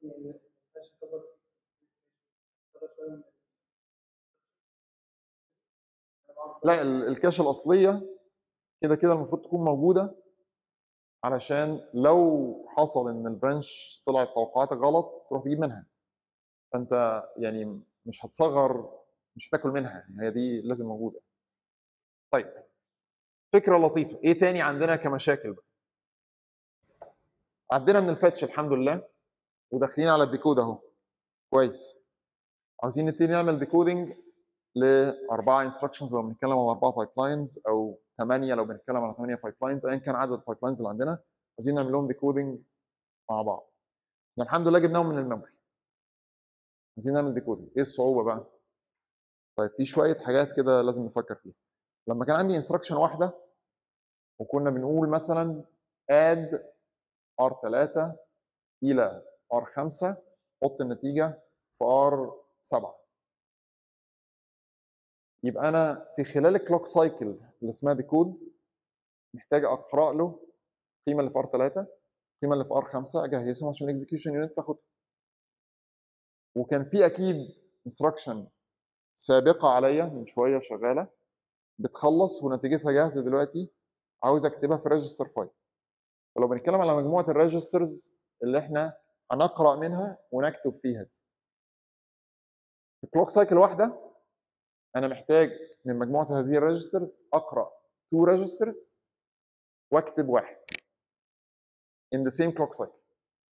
لا ال- الكاش الاصليه كده كده المفروض تكون موجوده علشان لو حصل ان البرانش طلعت توقعاتك غلط تروح تجيب منها فانت يعني مش هتصغر مش هتاكل منها يعني هي دي لازم موجوده طيب فكره لطيفه ايه تاني عندنا كمشاكل بقى عدينا من الفاتش الحمد لله وداخلين على الديكود اهو كويس عاوزين نبتدي نعمل ديكودنج لاربعه انستراكشنز لو بنتكلم على اربعه بايب لاينز او ثمانيه لو بنتكلم على ثمانيه بايب لاينز ايا كان عدد البايب لاينز اللي عندنا عايزين نعمل لهم ديكودنج مع بعض احنا الحمد لله جبناهم من الميموري عايزين نعمل ديكودنج ايه الصعوبه بقى طيب في شويه حاجات كده لازم نفكر فيها لما كان عندي انستراكشن واحده وكنا بنقول مثلا add R3 الى R5 حط النتيجه في R7 يبقى انا في خلال الكلوك سايكل اللي اسمها ديكود محتاج اقرا له القيمه اللي في R3 القيمه اللي في R5 اجهزهم عشان الاكزكيوشن يونت تاخدها وكان في اكيد انستراكشن سابقه عليا من شويه شغاله بتخلص ونتيجتها جاهزه دلوقتي عاوز اكتبها في ريجستر فايل فلو بنتكلم على مجموعه الريجسترز اللي احنا هنقرا منها ونكتب فيها دي. في كلوك سايكل واحده انا محتاج من مجموعه هذه الريجسترز اقرا تو ريجسترز واكتب واحد in the same clock cycle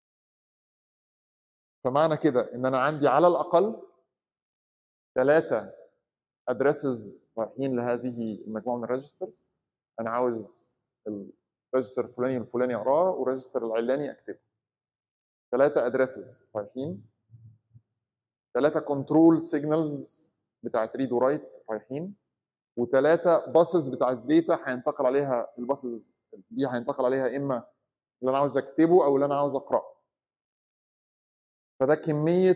فمعنى كده ان انا عندي على الاقل ثلاثه ادريسز رايحين لهذه المجموعه من الريجسترز انا عاوز الريجستر الفلاني والفلاني اقراه والريجستر العلاني اكتبه ثلاثه ادريسز رايحين ثلاثه كنترول سيجنالز بتاعت ريد ورايت رايحين وثلاثه باسز بتاعت داتا هينتقل عليها الباسز دي هينتقل عليها اما اللي انا عاوز اكتبه او اللي انا عاوز اقراه فده كميه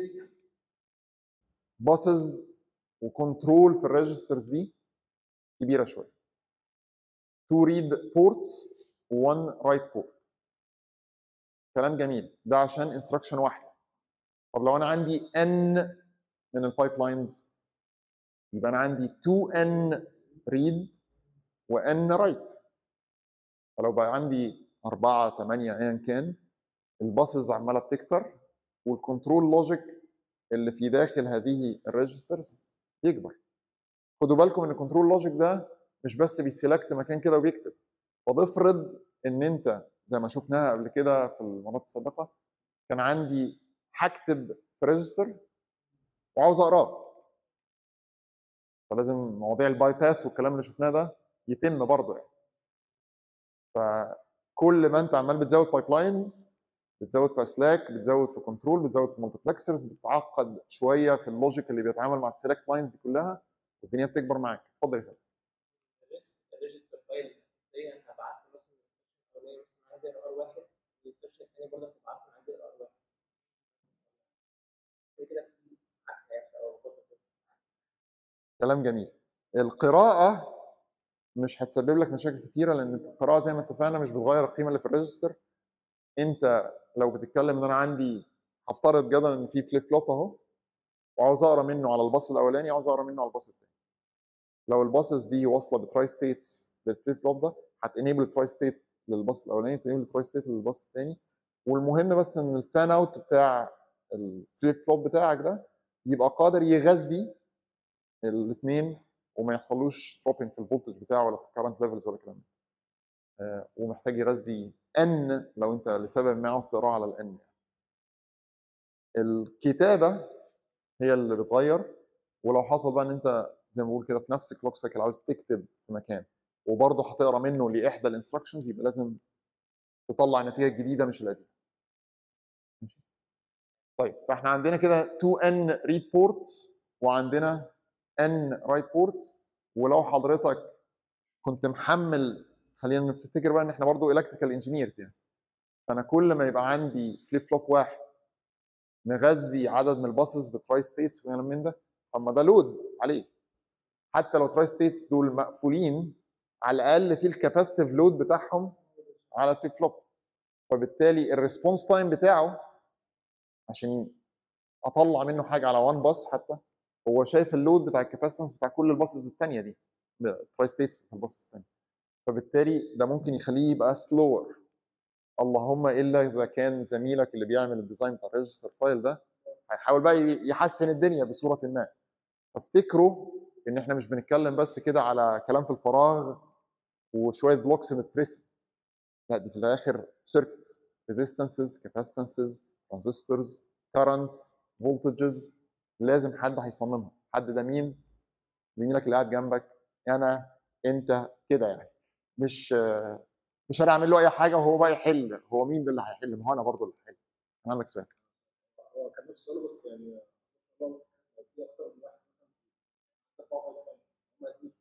باسز وكنترول في الريجسترز دي كبيره شويه تو ريد بورتس و1 رايت بورت كلام جميل ده عشان انستراكشن واحده طب لو انا عندي ان من البايب لاينز يبقى انا عندي 2 ان ريد وان رايت فلو بقى عندي أربعة ثمانية أيا كان الباسز عمالة بتكتر والكنترول لوجيك اللي في داخل هذه الريجسترز يكبر خدوا بالكم ان الكنترول لوجيك ده مش بس بيسيلكت مكان كده وبيكتب طب افرض ان انت زي ما شفناها قبل كده في المرات السابقه كان عندي هكتب في ريجستر وعاوز اقراه فلازم مواضيع الباي باس والكلام اللي شفناه ده يتم برضه يعني فكل ما انت عمال بتزود بايب لاينز بتزود في اسلاك بتزود في كنترول بتزود في مالتيبلكسرز بتعقد شويه في اللوجيك اللي بيتعامل مع السيلكت لاينز دي كلها والدنيا بتكبر معاك اتفضل يا فندم الريجستر فايل زي انا هبعت له مثلا الاولاني مثلا عايز اقرا ار واحد والسيرش الثاني برضه هتبعت له عايز اقرا ار واحد زي كده في حاجه هيحصل او خطوه كده كلام جميل القراءه مش هتسبب لك مشاكل كتيره لان القراءه زي ما اتفقنا مش بتغير القيمه اللي في الريجستر انت لو بتتكلم ان انا عندي هفترض جدلا ان في فليب فلوب اهو وعاوز اقرا منه على الباص الاولاني عاوز اقرا منه على الباص الثاني لو الباصز دي واصله بتراي ستيتس للفليب فلوب ده هتنيبل تراي ستيت للباص الاولاني تنيبل تراي ستيت للباص الثاني والمهم بس ان الفان اوت بتاع الفليب فلوب بتاعك ده يبقى قادر يغذي الاثنين وما يحصلوش دروبنج في الفولتج بتاعه ولا في الكرنت ليفلز ولا الكلام ده آه، ومحتاج يغذي ان لو انت لسبب ما عاوز تقراه على الان الكتابه هي اللي بتغير ولو حصل بقى ان انت زي ما بقول كده في نفس كلوك سايكل عاوز تكتب في مكان وبرضه هتقرا منه لاحدى الانستراكشنز يبقى لازم تطلع نتيجه جديده مش القديمه ماشي طيب فاحنا عندنا كده 2 n read ports وعندنا n write ports ولو حضرتك كنت محمل خلينا نفتكر بقى ان احنا برضه الكتريكال انجينيرز يعني فانا كل ما يبقى عندي فليب فلوب واحد مغذي عدد من الباسز بتراي ستيتس وكلام من ده طب ما ده لود عليه حتى لو تراي ستيتس دول مقفولين على الاقل في الكاباسيتيف لود بتاعهم على الفليب فلوب فبالتالي الريسبونس تايم بتاعه عشان اطلع منه حاجه على وان باص حتى هو شايف اللود بتاع الكاباسيتنس بتاع كل الباصز الثانيه دي تراي ستيتس بتاع الباص الثانيه فبالتالي ده ممكن يخليه يبقى سلور اللهم الا اذا كان زميلك اللي بيعمل الديزاين بتاع الريجستر فايل ده هيحاول بقى يحسن الدنيا بصوره ما فافتكروا ان احنا مش بنتكلم بس كده على كلام في الفراغ وشويه بلوكس بتترسم لا دي في الاخر سيركتس ريزيستنسز كاباسيتنسز ترانزستورز كارنتس فولتجز لازم حد هيصممها حد ده مين زميلك اللي قاعد جنبك انا انت كده يعني مش مش انا اعمل له اي حاجه وهو بقى يحل هو مين ده اللي هيحل ما هو انا برضه اللي هحل انا عندك سؤال هو كان نفس السؤال بس يعني لو في اكتر من واحد مثلا تفاعل هم عايزين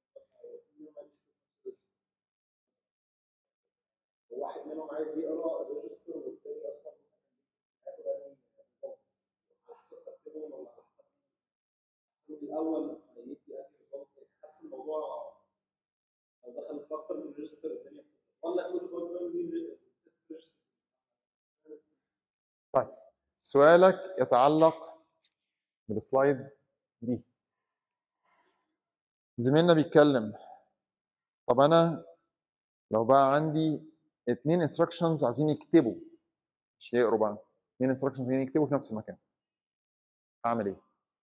واحد منهم عايز يقرا الريجستر والتاني اصلا هياخد انهي نظام على حسب ترتيبهم ولا على حسب الاول هيدي انهي نظام حاسس الموضوع لو دخل في اكتر من ريجستر الدنيا ولا كل كل مين ست ريجستر سؤالك يتعلق بالسلايد دي زميلنا بيتكلم طب انا لو بقى عندي اتنين انستراكشنز عايزين يكتبوا مش يقروا بقى اتنين انستراكشنز عايزين يكتبوا في نفس المكان اعمل ايه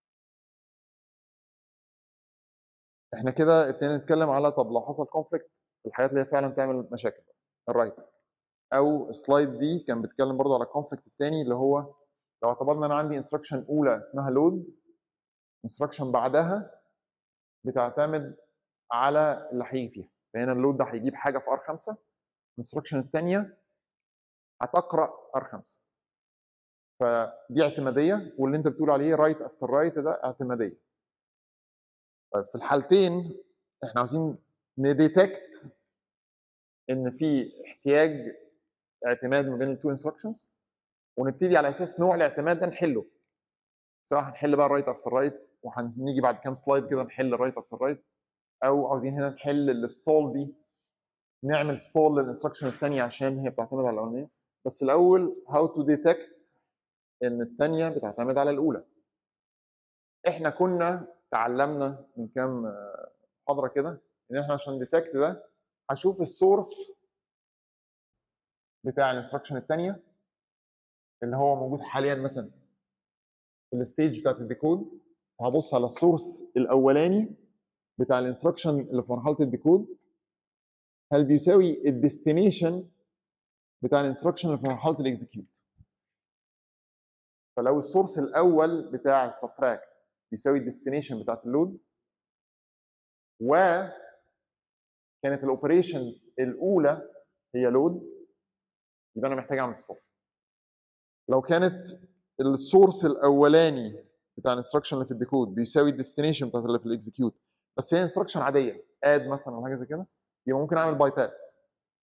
احنا كده ابتدينا نتكلم على طب لو حصل كونفليكت في الحاجات اللي هي فعلا تعمل مشاكل الرايتنج او السلايد دي كان بيتكلم برضو على الكونفليكت الثاني اللي هو لو اعتبرنا انا عندي انستراكشن اولى اسمها لود انستراكشن بعدها بتعتمد على اللي هيجي فيها فهنا اللود ده هيجيب حاجه في ار 5 الانستراكشن الثانيه هتقرا ار 5 فدي اعتماديه واللي انت بتقول عليه رايت افتر رايت ده اعتماديه طيب في الحالتين احنا عاوزين نديتكت ان في احتياج اعتماد ما بين التو انستراكشنز ونبتدي على اساس نوع الاعتماد ده نحله سواء هنحل بقى الرايت افتر رايت وهنيجي بعد كام سلايد كده نحل الرايت افتر رايت او عاوزين هنا نحل الستول دي نعمل ستول للانستراكشن الثانيه عشان هي بتعتمد على الاولانيه بس الاول هاو تو ديتكت ان الثانيه بتعتمد على الاولى احنا كنا تعلمنا من كام محاضره كده ان احنا عشان ديتكت ده هشوف السورس بتاع الانستراكشن الثانيه اللي هو موجود حاليا مثلا في الستيج بتاعت الديكود هبص على السورس الاولاني بتاع الانستراكشن اللي في مرحله الديكود هل بيساوي الديستنيشن بتاع الانستراكشن اللي في مرحله الاكزكيوت فلو السورس الاول بتاع السبتراك بيساوي الديستنيشن بتاعت اللود و كانت الاوبريشن الاولى هي لود يبقى انا محتاج اعمل ستوب لو كانت السورس الاولاني بتاع الانستراكشن اللي في الديكود بيساوي الديستنيشن بتاعت اللي في الاكزكيوت بس هي انستراكشن عاديه اد مثلا ولا حاجه زي كده يبقى ممكن اعمل باي باس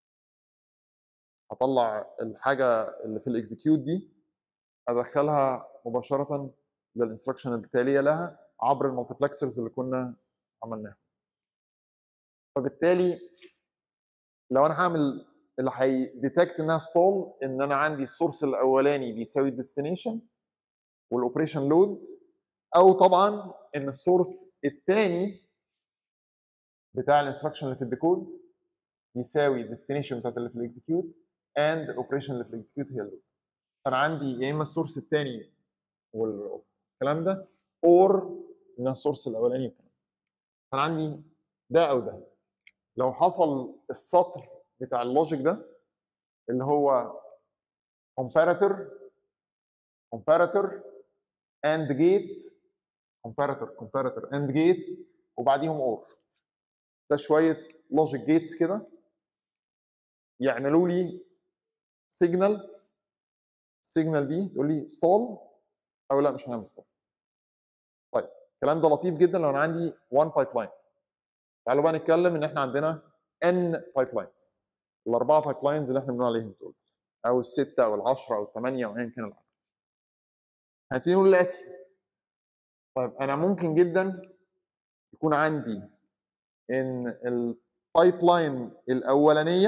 اطلع الحاجه اللي في الاكزكيوت دي ادخلها مباشره للانستراكشن التاليه لها عبر المالتيبلكسرز اللي كنا عملناها فبالتالي لو انا هعمل اللي هيديتكت انها ستول ان انا عندي السورس الاولاني بيساوي الديستنيشن والاوبريشن لود او طبعا ان السورس الثاني بتاع الانستراكشن اللي في الديكود يساوي الديستنيشن بتاعت اللي في الاكزكيوت اند الاوبريشن اللي في الاكزكيوت هي اللود فانا عندي يا اما السورس الثاني والكلام ده اور ان السورس الاولاني والكلام ده فانا عندي ده او ده لو حصل السطر بتاع اللوجيك ده اللي هو comparator comparator and gate comparator comparator and gate وبعديهم اور ده شويه لوجيك جيتس كده يعملوا لي سيجنال السيجنال دي تقول لي ستول او لا مش هنعمل ستول طيب الكلام ده لطيف جدا لو انا عندي 1 بايب لاين تعالوا بقى نتكلم ان احنا عندنا n بايب لاينز الاربعه بايب لاينز اللي احنا بنقول عليهم دول او السته او العشره او الثمانيه او ايا كان العدد هنبتدي نقول الاتي طيب انا ممكن جدا يكون عندي ان البايب لاين الاولانيه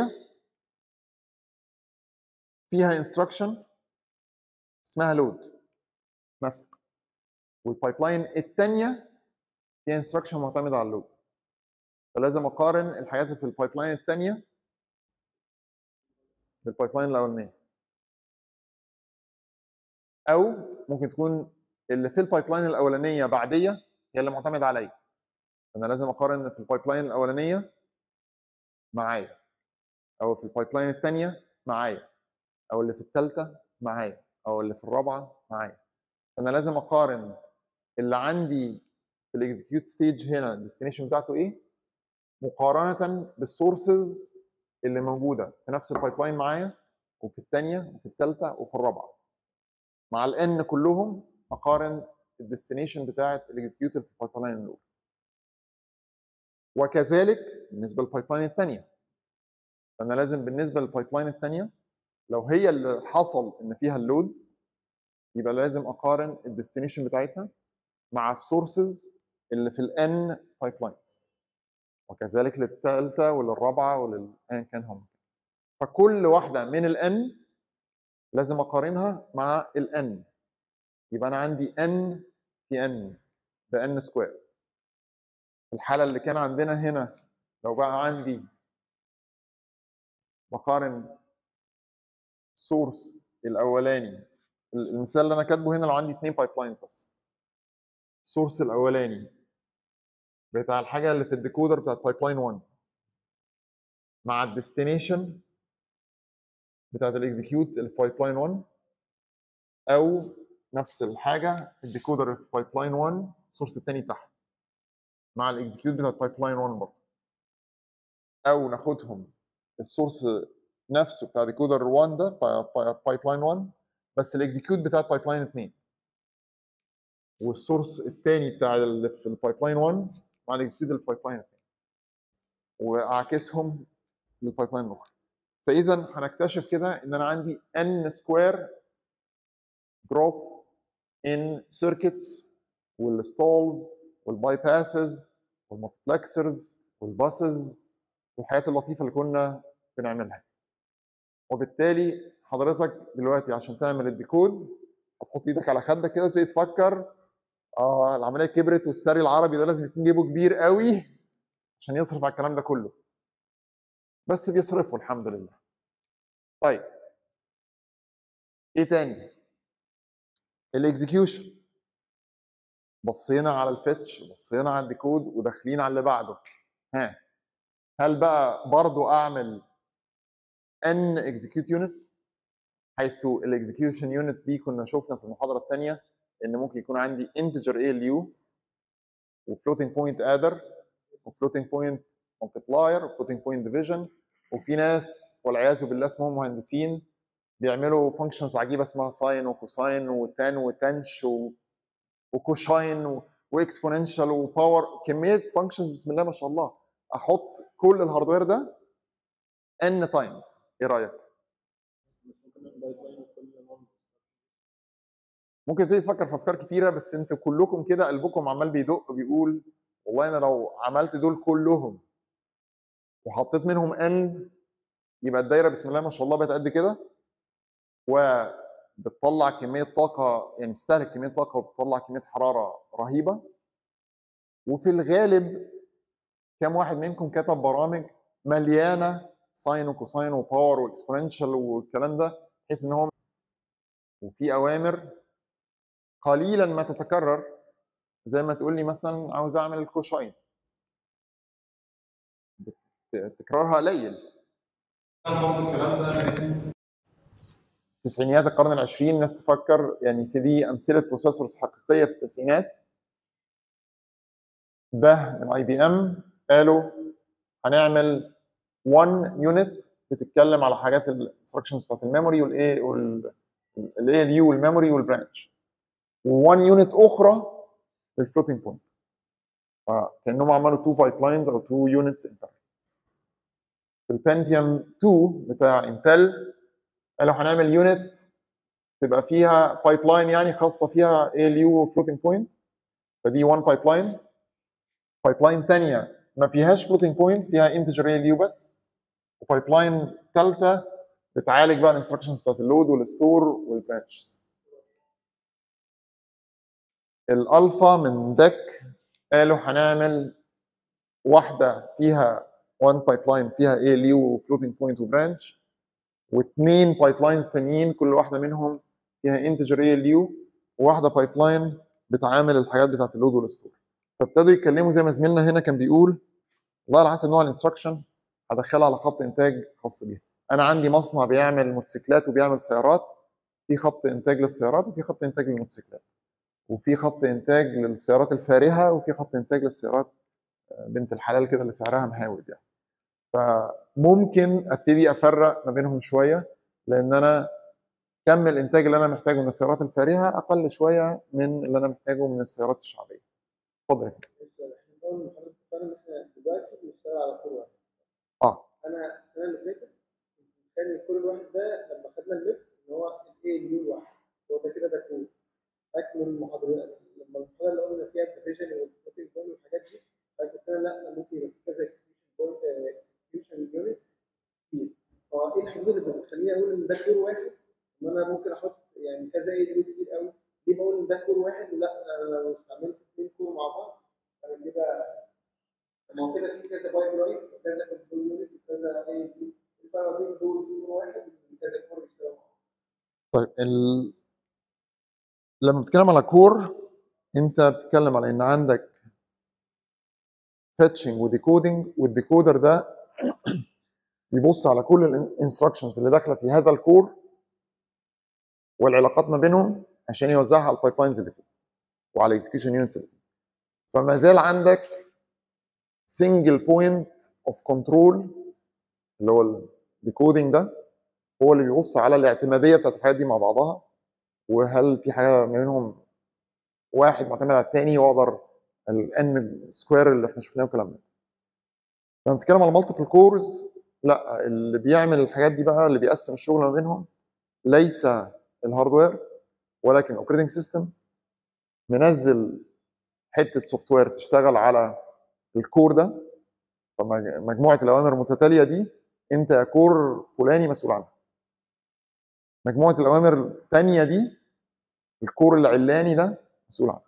فيها انستراكشن اسمها لود مثلا والبايب لاين الثانيه فيها انستراكشن معتمده على اللود فلازم اقارن الحاجات اللي في البايب لاين الثانيه بالبايب لاين الاولانيه او ممكن تكون اللي في البايب لاين الاولانيه بعديه هي اللي معتمده عليا انا لازم اقارن في البايب لاين الاولانيه معايا او في البايب لاين الثانيه معايا او اللي في الثالثه معايا او اللي في الرابعه معايا انا لازم اقارن اللي عندي في الاكزكيوت ستيج هنا الديستنيشن بتاعته ايه مقارنه بالسورسز اللي موجوده في نفس البايب لاين معايا وفي الثانيه وفي الثالثه وفي الرابعه مع الان كلهم اقارن الديستنيشن بتاعه الاكزكيوت اللي في البايب لاين الاولى وكذلك بالنسبه للبايب لاين الثانيه فانا لازم بالنسبه للبايب لاين الثانيه لو هي اللي حصل ان فيها اللود يبقى لازم اقارن الديستنيشن بتاعتها مع السورسز اللي في الان بايب لاينز وكذلك للثالثه وللرابعه وللايا كان هم فكل واحده من الان لازم اقارنها مع الان يبقى انا عندي ان في ان بان سكوير الحاله اللي كان عندنا هنا لو بقى عندي بقارن السورس الاولاني المثال اللي انا كاتبه هنا لو عندي اثنين بايب لاينز بس السورس الاولاني بتاع الحاجه اللي في الديكودر بتاعت بايب لاين 1 مع الديستنيشن بتاعت الاكزكيوت اللي في بايب لاين 1 او نفس الحاجه الديكودر اللي في بايب لاين 1 السورس الثاني بتاعها مع الاكزكيوت بتاعت بايب لاين 1 برضه او ناخدهم السورس نفسه بتاع ديكودر 1 ده بايب لاين 1 بس الاكزكيوت بتاع بايب لاين 2 والسورس الثاني بتاع اللي في البايب لاين 1 مع الاكزكيوت اللي في البايب لاين 2 واعكسهم للبايب لاين الاخرى فاذا هنكتشف كده ان انا عندي n سكوير growth in circuits والستولز والباي باسز والمالتبلكسرز والباسز والحاجات اللطيفه اللي كنا بنعملها دي وبالتالي حضرتك دلوقتي عشان تعمل الديكود هتحط ايدك على خدك كده وتبتدي تفكر اه العمليه كبرت والسري العربي ده لازم يكون جيبه كبير قوي عشان يصرف على الكلام ده كله بس بيصرفوا الحمد لله طيب ايه تاني الاكزكيوشن بصينا على الفيتش بصينا على الديكود وداخلين على اللي بعده ها هل بقى برضو اعمل ان اكزكيوت يونت حيث الاكزكيوشن يونتس دي كنا شفنا في المحاضره الثانيه ان ممكن يكون عندي انتجر اي ال يو وفلوتنج بوينت ادر وفلوتنج بوينت مالتبلاير وفلوتنج بوينت ديفيجن وفي ناس والعياذ بالله اسمهم مهندسين بيعملوا فانكشنز عجيبه اسمها ساين وكوساين وتان وتنش و... وكوشاين و... واكسبوننشال وباور كميه فانكشنز بسم الله ما شاء الله احط كل الهاردوير ده ان تايمز ايه رايك؟ مش ممكن نعمل بايب لاين وكل نوع ممكن تبتدي تفكر في افكار كتيره بس انتوا كلكم كده قلبكم عمال بيدق بيقول والله انا لو عملت دول كلهم وحطيت منهم ان يبقى الدايره بسم الله ما شاء الله بقت قد كده وبتطلع كميه طاقه يعني بتستهلك كميه طاقه وبتطلع كميه حراره رهيبه وفي الغالب كم واحد منكم كتب برامج مليانه ساين وكوساين وباور واكسبوننشال والكلام ده بحيث ان هو وفي اوامر قليلا ما تتكرر زي ما تقول لي مثلا عاوز اعمل الكوشاين بت- تكرارها قليل الكلام ده من تسعينيات القرن العشرين ناس تفكر يعني في دي امثله بروسيسورز حقيقيه في التسعينات ده من اي بي ام قالوا هنعمل 1 يونت بتتكلم على حاجات الانستراكشنز بتاعت الميموري والايه والاي ال يو والميموري والبرانش و1 يونت اخرى للفلوتنج بوينت فكانهم عملوا 2 بايب لاينز او 2 يونتس انتر في البنتيوم 2 بتاع انتل قالوا هنعمل يونت تبقى فيها بايب لاين يعني خاصه فيها اي ال يو وفلوتنج بوينت فدي 1 بايب لاين بايب لاين ثانيه ما فيهاش فلوتنج بوينت فيها انتجر اي ال يو بس وبايب لاين ثالثه بتعالج بقى الانستراكشنز بتاعت اللود والستور والبرانشز الالفا من دك قالوا هنعمل واحده فيها 1 بايب لاين فيها اي ال يو وفلوتنج بوينت وبرانش واثنين بايب لاينز تانيين كل واحده منهم فيها انتجر اي ال يو وواحده بايب لاين بتعامل الحاجات بتاعت اللود والستور فابتدوا يتكلموا زي ما زميلنا هنا كان بيقول والله على حسب نوع الانستراكشن هدخلها على خط انتاج خاص بيها انا عندي مصنع بيعمل موتوسيكلات وبيعمل سيارات في خط انتاج للسيارات وفي خط انتاج للموتوسيكلات وفي خط انتاج للسيارات الفارهه وفي خط انتاج للسيارات بنت الحلال كده اللي سعرها مهاود يعني فممكن ابتدي افرق ما بينهم شويه لان انا كم الانتاج اللي انا محتاجه من السيارات الفارهه اقل شويه من اللي انا محتاجه من السيارات الشعبيه اتفضل يا فندم. بص احنا طبعا حضرتك فاهم ان احنا دلوقتي بنشتغل على كور واحد اه انا السنه اللي فاتت كنت متخيل الكور الواحد ده لما خدنا الميكس ان هو الاي ال يو الواحد هو ده كده ده كور فاكر من المحاضرات لما المحاضره اللي قلنا فيها الديفيجن والفلوتنج بوينت والحاجات دي فقلت لنا لا أنا ممكن يبقى في كذا اكسكيوشن بوينت اكسكيوشن يونت كتير فايه الحدود اللي بتخليني اقول ان ده كور واحد ان انا ممكن احط يعني كذا اي ال يو كتير قوي ليه بقول ان ده كور واحد ولا انا لو استعملت اثنين كور مع بعض انا كده ما هو كده في كذا بايب لاين وكذا كنترول يونت وكذا اي ال يو الفرق بين دول كور واحد وكذا كور بيشتغلوا مع بعض طيب ال... لما بتتكلم على كور انت بتتكلم على ان عندك فيتشنج وديكودنج والديكودر ده بيبص على كل الانستراكشنز اللي داخله في هذا الكور والعلاقات ما بينهم عشان يوزعها على البايب لاينز اللي فيه وعلى الاكسكيوشن يونتس اللي فيه فما زال عندك سنجل بوينت اوف كنترول اللي هو الديكودنج ده هو اللي بيبص على الاعتماديه بتاعت الحاجات دي مع بعضها وهل في حاجه ما بينهم واحد معتمد على الثاني واقدر الان سكوير اللي احنا شفناه والكلام ده لما بنتكلم على مالتيبل كورز لا اللي بيعمل الحاجات دي بقى اللي بيقسم الشغل ما بينهم ليس الهاردوير ولكن الاوبريتنج سيستم منزل حته سوفت وير تشتغل على الكور ده فمجموعه الاوامر المتتاليه دي انت يا كور فلاني مسؤول عنها مجموعه الاوامر الثانيه دي الكور العلاني ده مسؤول عنها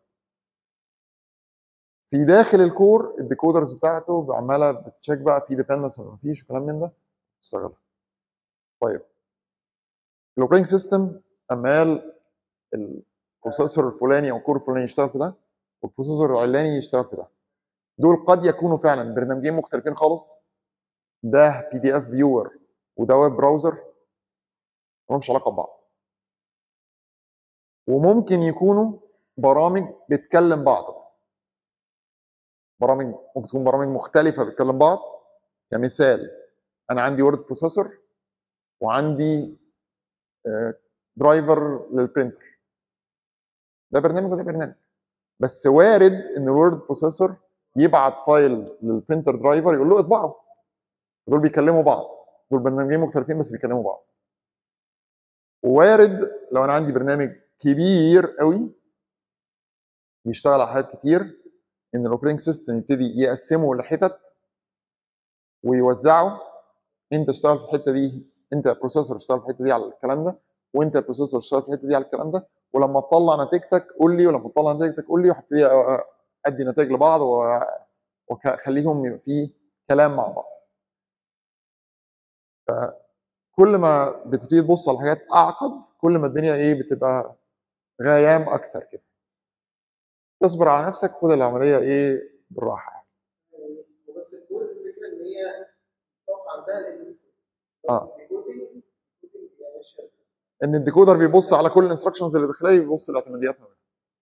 في داخل الكور الديكودرز بتاعته عماله بتشيك بقى في ديبندنس ولا مفيش وكلام من ده تشتغل طيب الاوبريتنج سيستم امال البروسيسور الفلاني او الكور الفلاني يشتغل في ده والبروسيسور العلاني يشتغل في ده دول قد يكونوا فعلا برنامجين مختلفين خالص ده بي دي اف فيور وده ويب براوزر ملهمش علاقه ببعض وممكن يكونوا برامج بتكلم بعض برامج ممكن تكون برامج مختلفه بتكلم بعض كمثال انا عندي وورد بروسيسور وعندي درايفر للبرينتر ده برنامج وده برنامج بس وارد ان الوورد بروسيسور يبعت فايل للبرينتر درايفر يقول له اطبعه دول بيكلموا بعض دول برنامجين مختلفين بس بيكلموا بعض ووارد لو انا عندي برنامج كبير قوي بيشتغل على حاجات كتير ان الاوبرينج سيستم يبتدي يقسمه لحتت ويوزعه انت اشتغل في الحته دي انت بروسيسور اشتغل في الحته دي على الكلام ده وانت بروسيسور اشتغل في الحته دي على الكلام ده ولما تطلع نتيجتك قول لي ولما تطلع نتيجتك قول لي وهبتدي ادي نتائج لبعض و- واخليهم يبقى في كلام مع بعض فكل ما بتبتدي تبص على حاجات اعقد كل ما الدنيا ايه بتبقى غيام اكثر كده اصبر على نفسك خد العمليه ايه بالراحه بس الكور الفكره ان هي تقف عندها الانسترومنت آه. الكودينج الكودينج يعني الشركه ان الديكودر بيبص على كل الانستراكشنز اللي داخليه بيبص الاعتماديات ما بينهم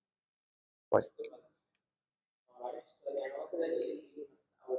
معلش يعني هو كده ايه او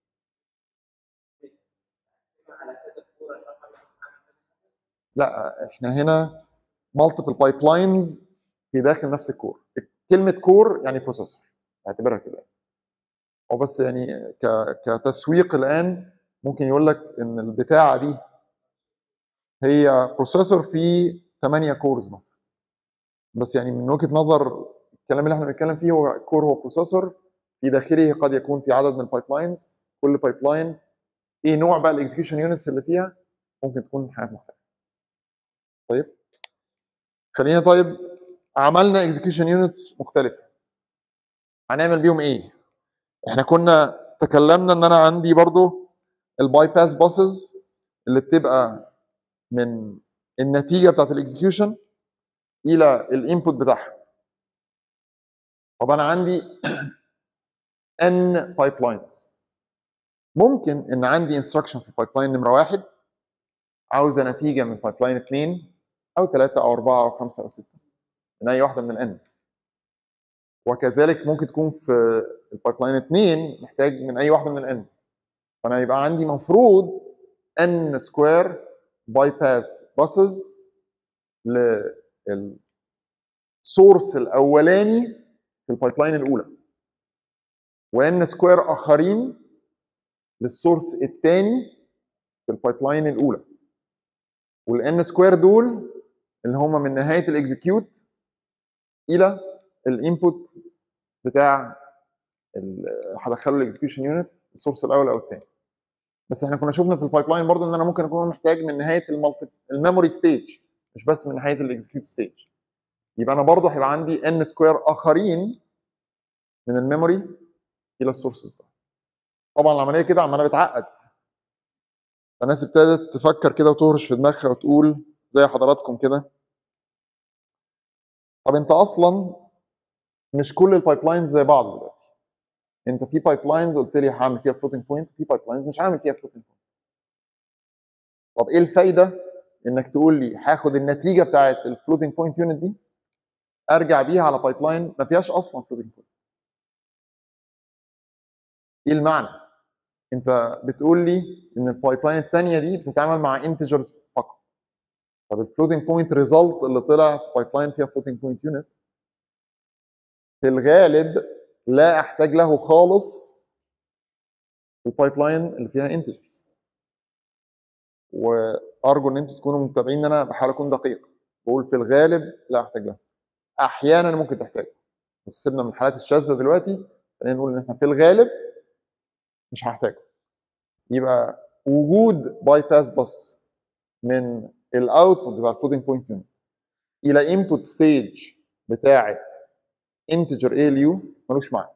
على كذا كوره عشان أعمل كذا لا احنا هنا مالتيبل بايب لاينز في داخل نفس الكور كلمه كور يعني بروسيسور اعتبرها كده هو بس يعني ك... كتسويق الان ممكن يقول لك ان البتاعه دي هي بروسيسور فيه 8 كورز مثلا بس يعني من وجهه نظر الكلام اللي احنا بنتكلم فيه هو كور هو بروسيسور في داخله قد يكون في عدد من البايب لاينز كل بايب لاين ايه نوع بقى الاكزكيوشن يونتس اللي فيها ممكن تكون حاجات مختلفه طيب خلينا طيب عملنا اكزكيوشن يونتس مختلفه هنعمل بيهم ايه احنا كنا تكلمنا ان انا عندي برضو الباي باس باسز اللي بتبقى من النتيجه بتاعت الاكزكيوشن الى الانبوت بتاعها طب انا عندي n بايب لاينز ممكن ان عندي انستراكشن في البايب لاين نمره واحد عاوزه نتيجه من بايب لاين اثنين او ثلاثه او اربعه او خمسه او سته من اي واحده من الان وكذلك ممكن تكون في البايب لاين اثنين محتاج من اي واحده من الان فانا يبقى عندي مفروض n سكوير باي باس باسز للسورس الاولاني في البايب لاين الاولى وان سكوير اخرين للسورس الثاني في البايب لاين الاولى والان سكوير دول اللي هم من نهايه الاكزكيوت الى الانبوت بتاع ال- هدخله الاكزكيوشن يونت السورس الاول او الثاني بس احنا كنا شفنا في البايب لاين برضه ان انا ممكن اكون محتاج من نهايه المالتي الميموري ستيج مش بس من نهايه الاكزكيوت ستيج يبقى انا برضه هيبقى عندي ان سكوير اخرين من الميموري الى السورس بتاعه طبعا العمليه كده عماله بتعقد فالناس ابتدت تفكر كده وتهرش في دماغها وتقول زي حضراتكم كده طب انت اصلا مش كل البايب لاينز زي بعض دلوقتي انت في بايب لاينز قلت لي هعمل فيها فلوتنج بوينت وفي بايب لاينز مش هعمل فيها فلوتنج بوينت طب ايه الفايده انك تقول لي هاخد النتيجه بتاعت الفلوتنج بوينت يونت دي ارجع بيها على بايب لاين ما فيهاش اصلا فلوتنج بوينت ايه المعنى انت بتقول لي ان البايب لاين الثانيه دي بتتعامل مع انتجرز فقط طب الفلوتنج بوينت ريزلت اللي طلع في بايب لاين فيها فلوتنج بوينت يونت في الغالب لا احتاج له خالص في البايب لاين اللي فيها انتجرز وارجو ان انتوا تكونوا متابعين ان انا بحاول اكون دقيق بقول في الغالب لا احتاج له احيانا ممكن تحتاج بس سيبنا من الحالات الشاذه دلوقتي خلينا نقول ان احنا في الغالب مش هحتاجه يبقى وجود باي باس بس من الاوتبوت بتاع الفلوتنج بوينت يونت الى انبوت ستيج بتاعه انتجر اي ال يو ملوش معنى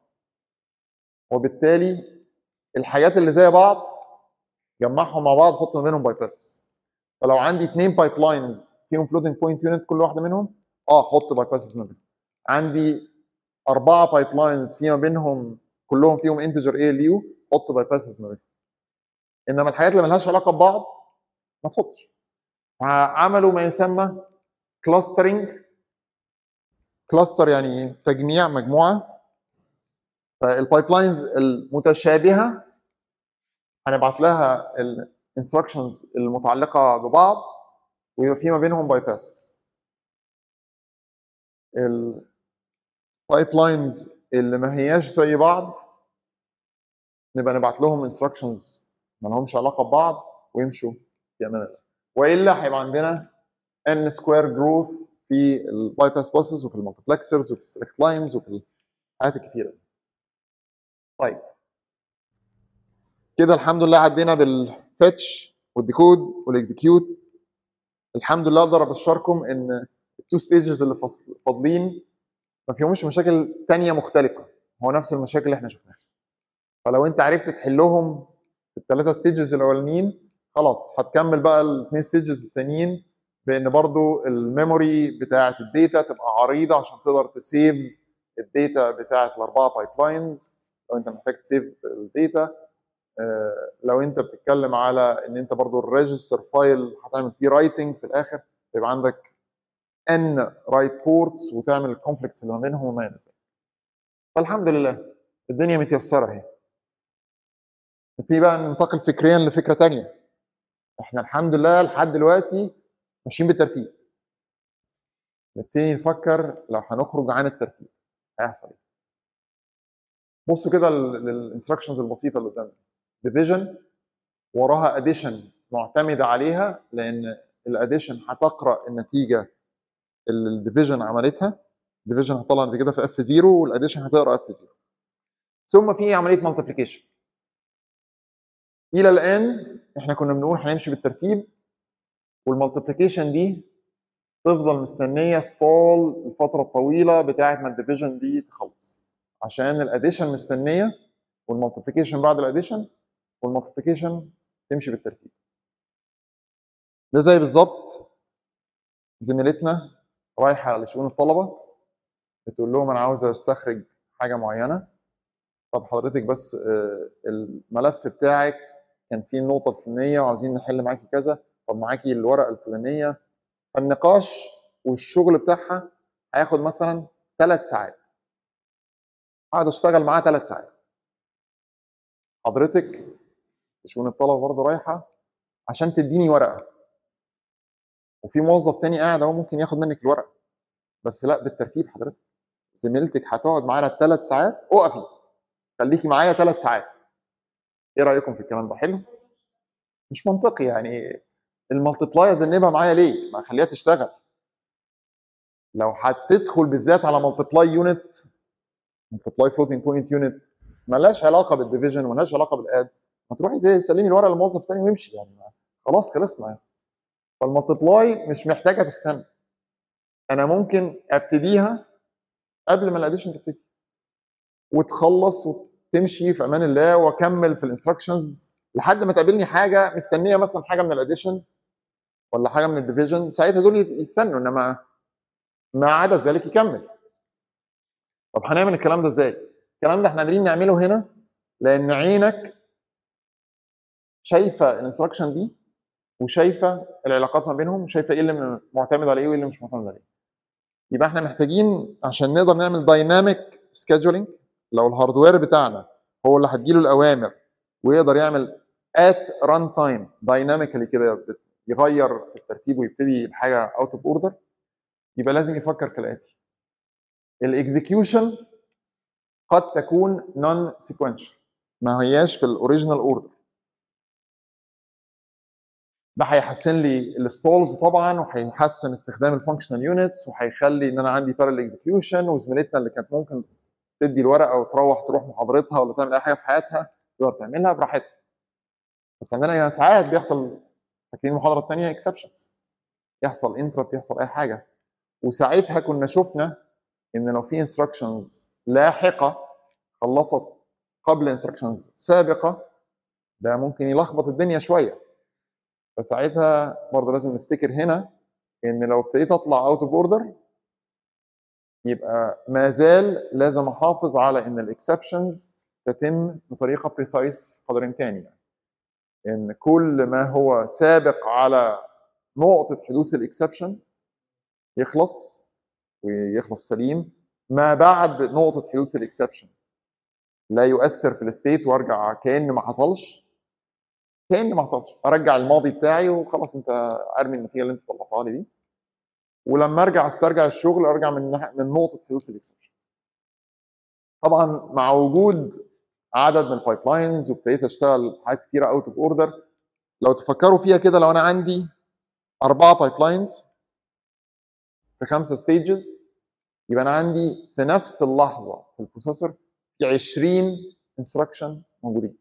وبالتالي الحاجات اللي زي بعض جمعهم مع بعض حط ما بينهم باي باسز فلو عندي اثنين بايب لاينز فيهم فلوتنج بوينت يونت كل واحده منهم اه حط بايب باسز ما بينهم عندي اربعه بايب لاينز في ما بينهم كلهم فيهم انتجر اي ال يو حط بايب باسز ما بينهم انما الحاجات اللي ملهاش علاقه ببعض ما تحطش عملوا ما يسمى كلاسترنج كلاستر يعني تجميع مجموعه فالبايب لاينز المتشابهه هنبعت لها الانستراكشنز المتعلقه ببعض ويبقى في ما بينهم باي باسز البايب لاينز اللي ما هياش زي بعض نبقى نبعت لهم انستراكشنز ما لهمش علاقه ببعض ويمشوا في امان الله والا هيبقى عندنا ان سكوير جروث في الباي باس باسز وفي المالتبلكسرز وفي السلكت لاينز وفي الحاجات الكتيره دي. طيب كده الحمد لله عدينا بالفetch والديكود والاكزكيوت الحمد لله اقدر ابشركم ان التو ستيجز اللي فاصل- فاضلين ما فيهمش مشاكل تانية مختلفة هو نفس المشاكل اللي احنا شفناها فلو انت عرفت تحلهم في الثلاثة ستيجز الاولانيين خلاص هتكمل بقى الاثنين ستيجز التانيين بان برضو الميموري بتاعه الداتا تبقى عريضة عشان تقدر تسيف الداتا بتاعه الاربعة بايب لاينز لو انت محتاج تسيف الداتا آه، لو انت بتتكلم على ان انت برضو الريجستر فايل هتعمل فيه رايتنج في الاخر يبقى عندك ان رايت بورتس وتعمل الكونفليكتس اللي ما بينهم وما الى ذلك. فالحمد لله الدنيا متيسره اهي. نبتدي بقى ننتقل فكريا لفكره تانية. احنا الحمد لله لحد دلوقتي ماشيين بالترتيب. نبتدي نفكر لو هنخرج عن الترتيب هيحصل ايه؟ بصوا كده للانستراكشنز البسيطه اللي قدامنا. ديفيجن وراها اديشن معتمده عليها لان الاديشن هتقرا النتيجه اللي الديفيجن عملتها الديفيجن هتطلع نتيجتها في اف 0 والاديشن هتقرا اف 0 ثم في عمليه مالتيبليكيشن الى الان احنا كنا بنقول هنمشي بالترتيب والمالتيبليكيشن دي تفضل مستنيه ستال الفتره الطويله بتاعه ما الديفيجن دي تخلص عشان الاديشن مستنيه والمالتيبليكيشن بعد الاديشن والمالتيبليكيشن تمشي بالترتيب ده زي بالظبط زميلتنا رايحه لشؤون الطلبه بتقول لهم انا عاوزه استخرج حاجه معينه طب حضرتك بس آه، الملف بتاعك كان فيه النقطه الفلانيه وعاوزين نحل معاكي كذا طب معاكي الورقه الفلانيه فالنقاش والشغل بتاعها هياخد مثلا ثلاث ساعات اقعد اشتغل معاه ثلاث ساعات حضرتك شؤون الطلبه برضه رايحه عشان تديني ورقه وفي موظف تاني قاعد اهو ممكن ياخد منك الورقه بس لا بالترتيب حضرتك زميلتك هتقعد معانا ثلاث ساعات اقفي خليكي معايا ثلاث ساعات ايه رايكم في الكلام ده حلو مش منطقي يعني المالتيبلاي اذنبها معايا ليه ما اخليها تشتغل لو هتدخل بالذات على مالتيبلاي يونت مالتيبلاي فلوتنج بوينت يونت ملهاش علاقه بالديفيجن وملهاش علاقه بالاد ما تروحي تسلمي الورقه لموظف تاني ويمشي يعني ما- خلاص خلصنا يعني فالمالتيبلاي مش محتاجه تستنى انا ممكن ابتديها قبل ما الاديشن تبتدي وتخلص وتمشي في امان الله واكمل في الانستراكشنز لحد ما تقابلني حاجه مستنيه مثلا حاجه من الاديشن ولا حاجه من الديفيجن ساعتها دول يستنوا انما ما عدا ذلك يكمل طب هنعمل الكلام ده ازاي؟ الكلام ده احنا قادرين نعمله هنا لان عينك شايفه الانستراكشن دي وشايفه العلاقات ما بينهم وشايفه ايه اللي معتمد على ايه وايه اللي مش معتمد عليه يبقى احنا محتاجين عشان نقدر نعمل دايناميك سكيدجولينج لو الهاردوير بتاعنا هو اللي هتجيله الاوامر ويقدر يعمل ات ران تايم دايناميكالي كده بت- يغير في الترتيب ويبتدي الحاجه اوت اوف اوردر يبقى لازم يفكر كالاتي الاكزكيوشن قد تكون نون سيكونشال ما هياش في الاوريجينال اوردر ده هيحسن لي الستولز طبعا وهيحسن استخدام الفانكشنال يونتس وهيخلي ان انا عندي بارل اكزكيوشن وزميلتنا اللي كانت ممكن تدي الورقه وتروح تروح محاضرتها ولا تعمل اي حاجه في حياتها تقدر تعملها براحتها بس عندنا ساعات بيحصل فاكرين المحاضره الثانيه اكسبشنز يحصل انتربت يحصل اي حاجه وساعتها كنا شفنا ان لو في انستراكشنز لاحقه خلصت قبل انستراكشنز سابقه ده ممكن يلخبط الدنيا شويه فساعتها برضه لازم نفتكر هنا ان لو ابتديت اطلع اوت اوف اوردر يبقى ما زال لازم احافظ على ان الاكسبشنز تتم بطريقه بريسايس قدر الامكان يعني ان كل ما هو سابق على نقطه حدوث الاكسبشن يخلص ويخلص سليم ما بعد نقطه حدوث الاكسبشن لا يؤثر في الستيت وارجع كان ما حصلش كان ما حصلش ارجع الماضي بتاعي وخلاص انت ارمي النتيجه اللي انت طلعتها لي دي ولما ارجع استرجع الشغل ارجع من نح- من نقطه حدوث الاكسبشن طبعا مع وجود عدد من البايب لاينز وابتديت اشتغل حاجات كتيره اوت اوف اوردر لو تفكروا فيها كده لو انا عندي اربعه بايب لاينز في خمسه ستيجز يبقى انا عندي في نفس اللحظه في البروسيسور في 20 انستراكشن موجودين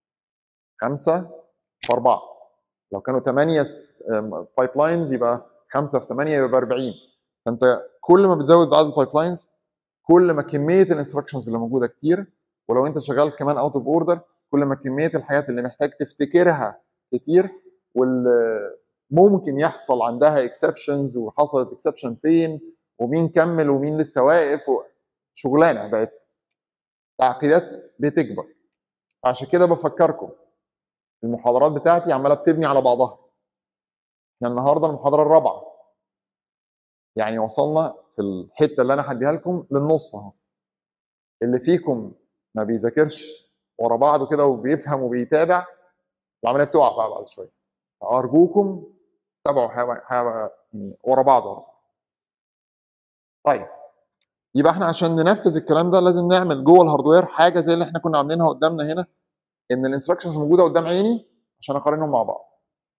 خمسه في اربعه لو كانوا 8 بايب لاينز يبقى 5 في 8 يبقى 40 فانت كل ما بتزود عدد البايب لاينز كل ما كميه الانستراكشنز اللي موجوده كتير ولو انت شغال كمان اوت اوف اوردر كل ما كميه الحاجات اللي محتاج تفتكرها كتير واللي ممكن يحصل عندها اكسبشنز وحصلت اكسبشن فين ومين كمل ومين لسه واقف و- شغلانه بقت تعقيدات بتكبر عشان كده بفكركم المحاضرات بتاعتي عماله بتبني على بعضها احنا النهارده المحاضره الرابعه يعني وصلنا في الحته اللي انا هديها لكم للنص اهو اللي فيكم ما بيذاكرش ورا بعضه كده وبيفهم وبيتابع العمليه بتقع بقى بعد شويه فارجوكم تابعوا حاجه حاجه يعني ورا بعض برضه طيب يبقى احنا عشان ننفذ الكلام ده لازم نعمل جوه الهاردوير حاجه زي اللي احنا كنا عاملينها قدامنا هنا ان الانستراكشنز موجوده قدام عيني عشان اقارنهم مع بعض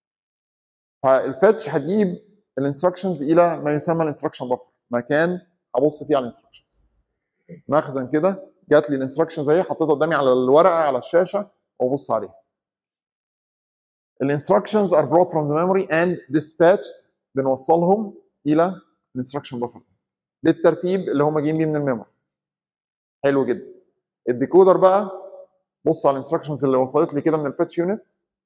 فالفاتش هتجيب الانستراكشنز الى ما يسمى الانستراكشن بفر مكان ابص فيه على الانستراكشنز مخزن كده جات لي الانستراكشنز اهي حطيتها قدامي على الورقه على الشاشه وابص عليها الانستراكشنز are brought from the memory and dispatched بنوصلهم الى الانستراكشن بفر بالترتيب اللي هم جايين بيه من الميموري حلو جدا الديكودر بقى بص على الانستراكشنز اللي وصلت لي كده من الفاتش يونت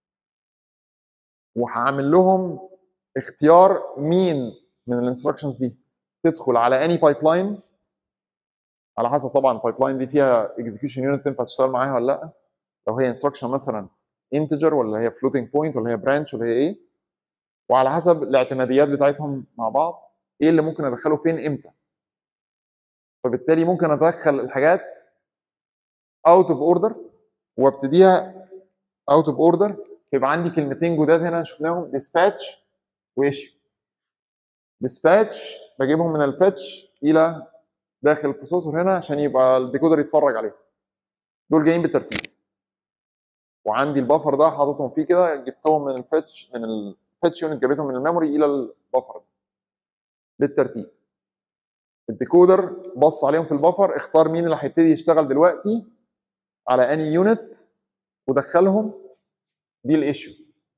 وهعمل لهم اختيار مين من الانستراكشنز دي تدخل على اني بايب لاين على حسب طبعا البايب لاين دي فيها اكزكيوشن يونت تنفع تشتغل معاها ولا لا لو هي انستراكشن مثلا انتجر ولا هي فلوتنج بوينت ولا هي برانش ولا هي ايه وعلى حسب الاعتماديات بتاعتهم مع بعض ايه اللي ممكن ادخله فين امتى فبالتالي ممكن ادخل الحاجات اوت اوف اوردر وابتديها اوت اوف اوردر يبقى عندي كلمتين جداد هنا شفناهم ديسباتش وايشيو ديسباتش بجيبهم من الفاتش الى داخل البروسيسور هنا عشان يبقى الديكودر يتفرج عليه دول جايين بالترتيب وعندي البفر ده حاططهم فيه كده جبتهم من الفاتش من الفاتش يونت جابتهم من الميموري الى البفر ده بالترتيب الديكودر بص عليهم في البفر اختار مين اللي هيبتدي يشتغل دلوقتي على اني يونت ودخلهم دي الايشيو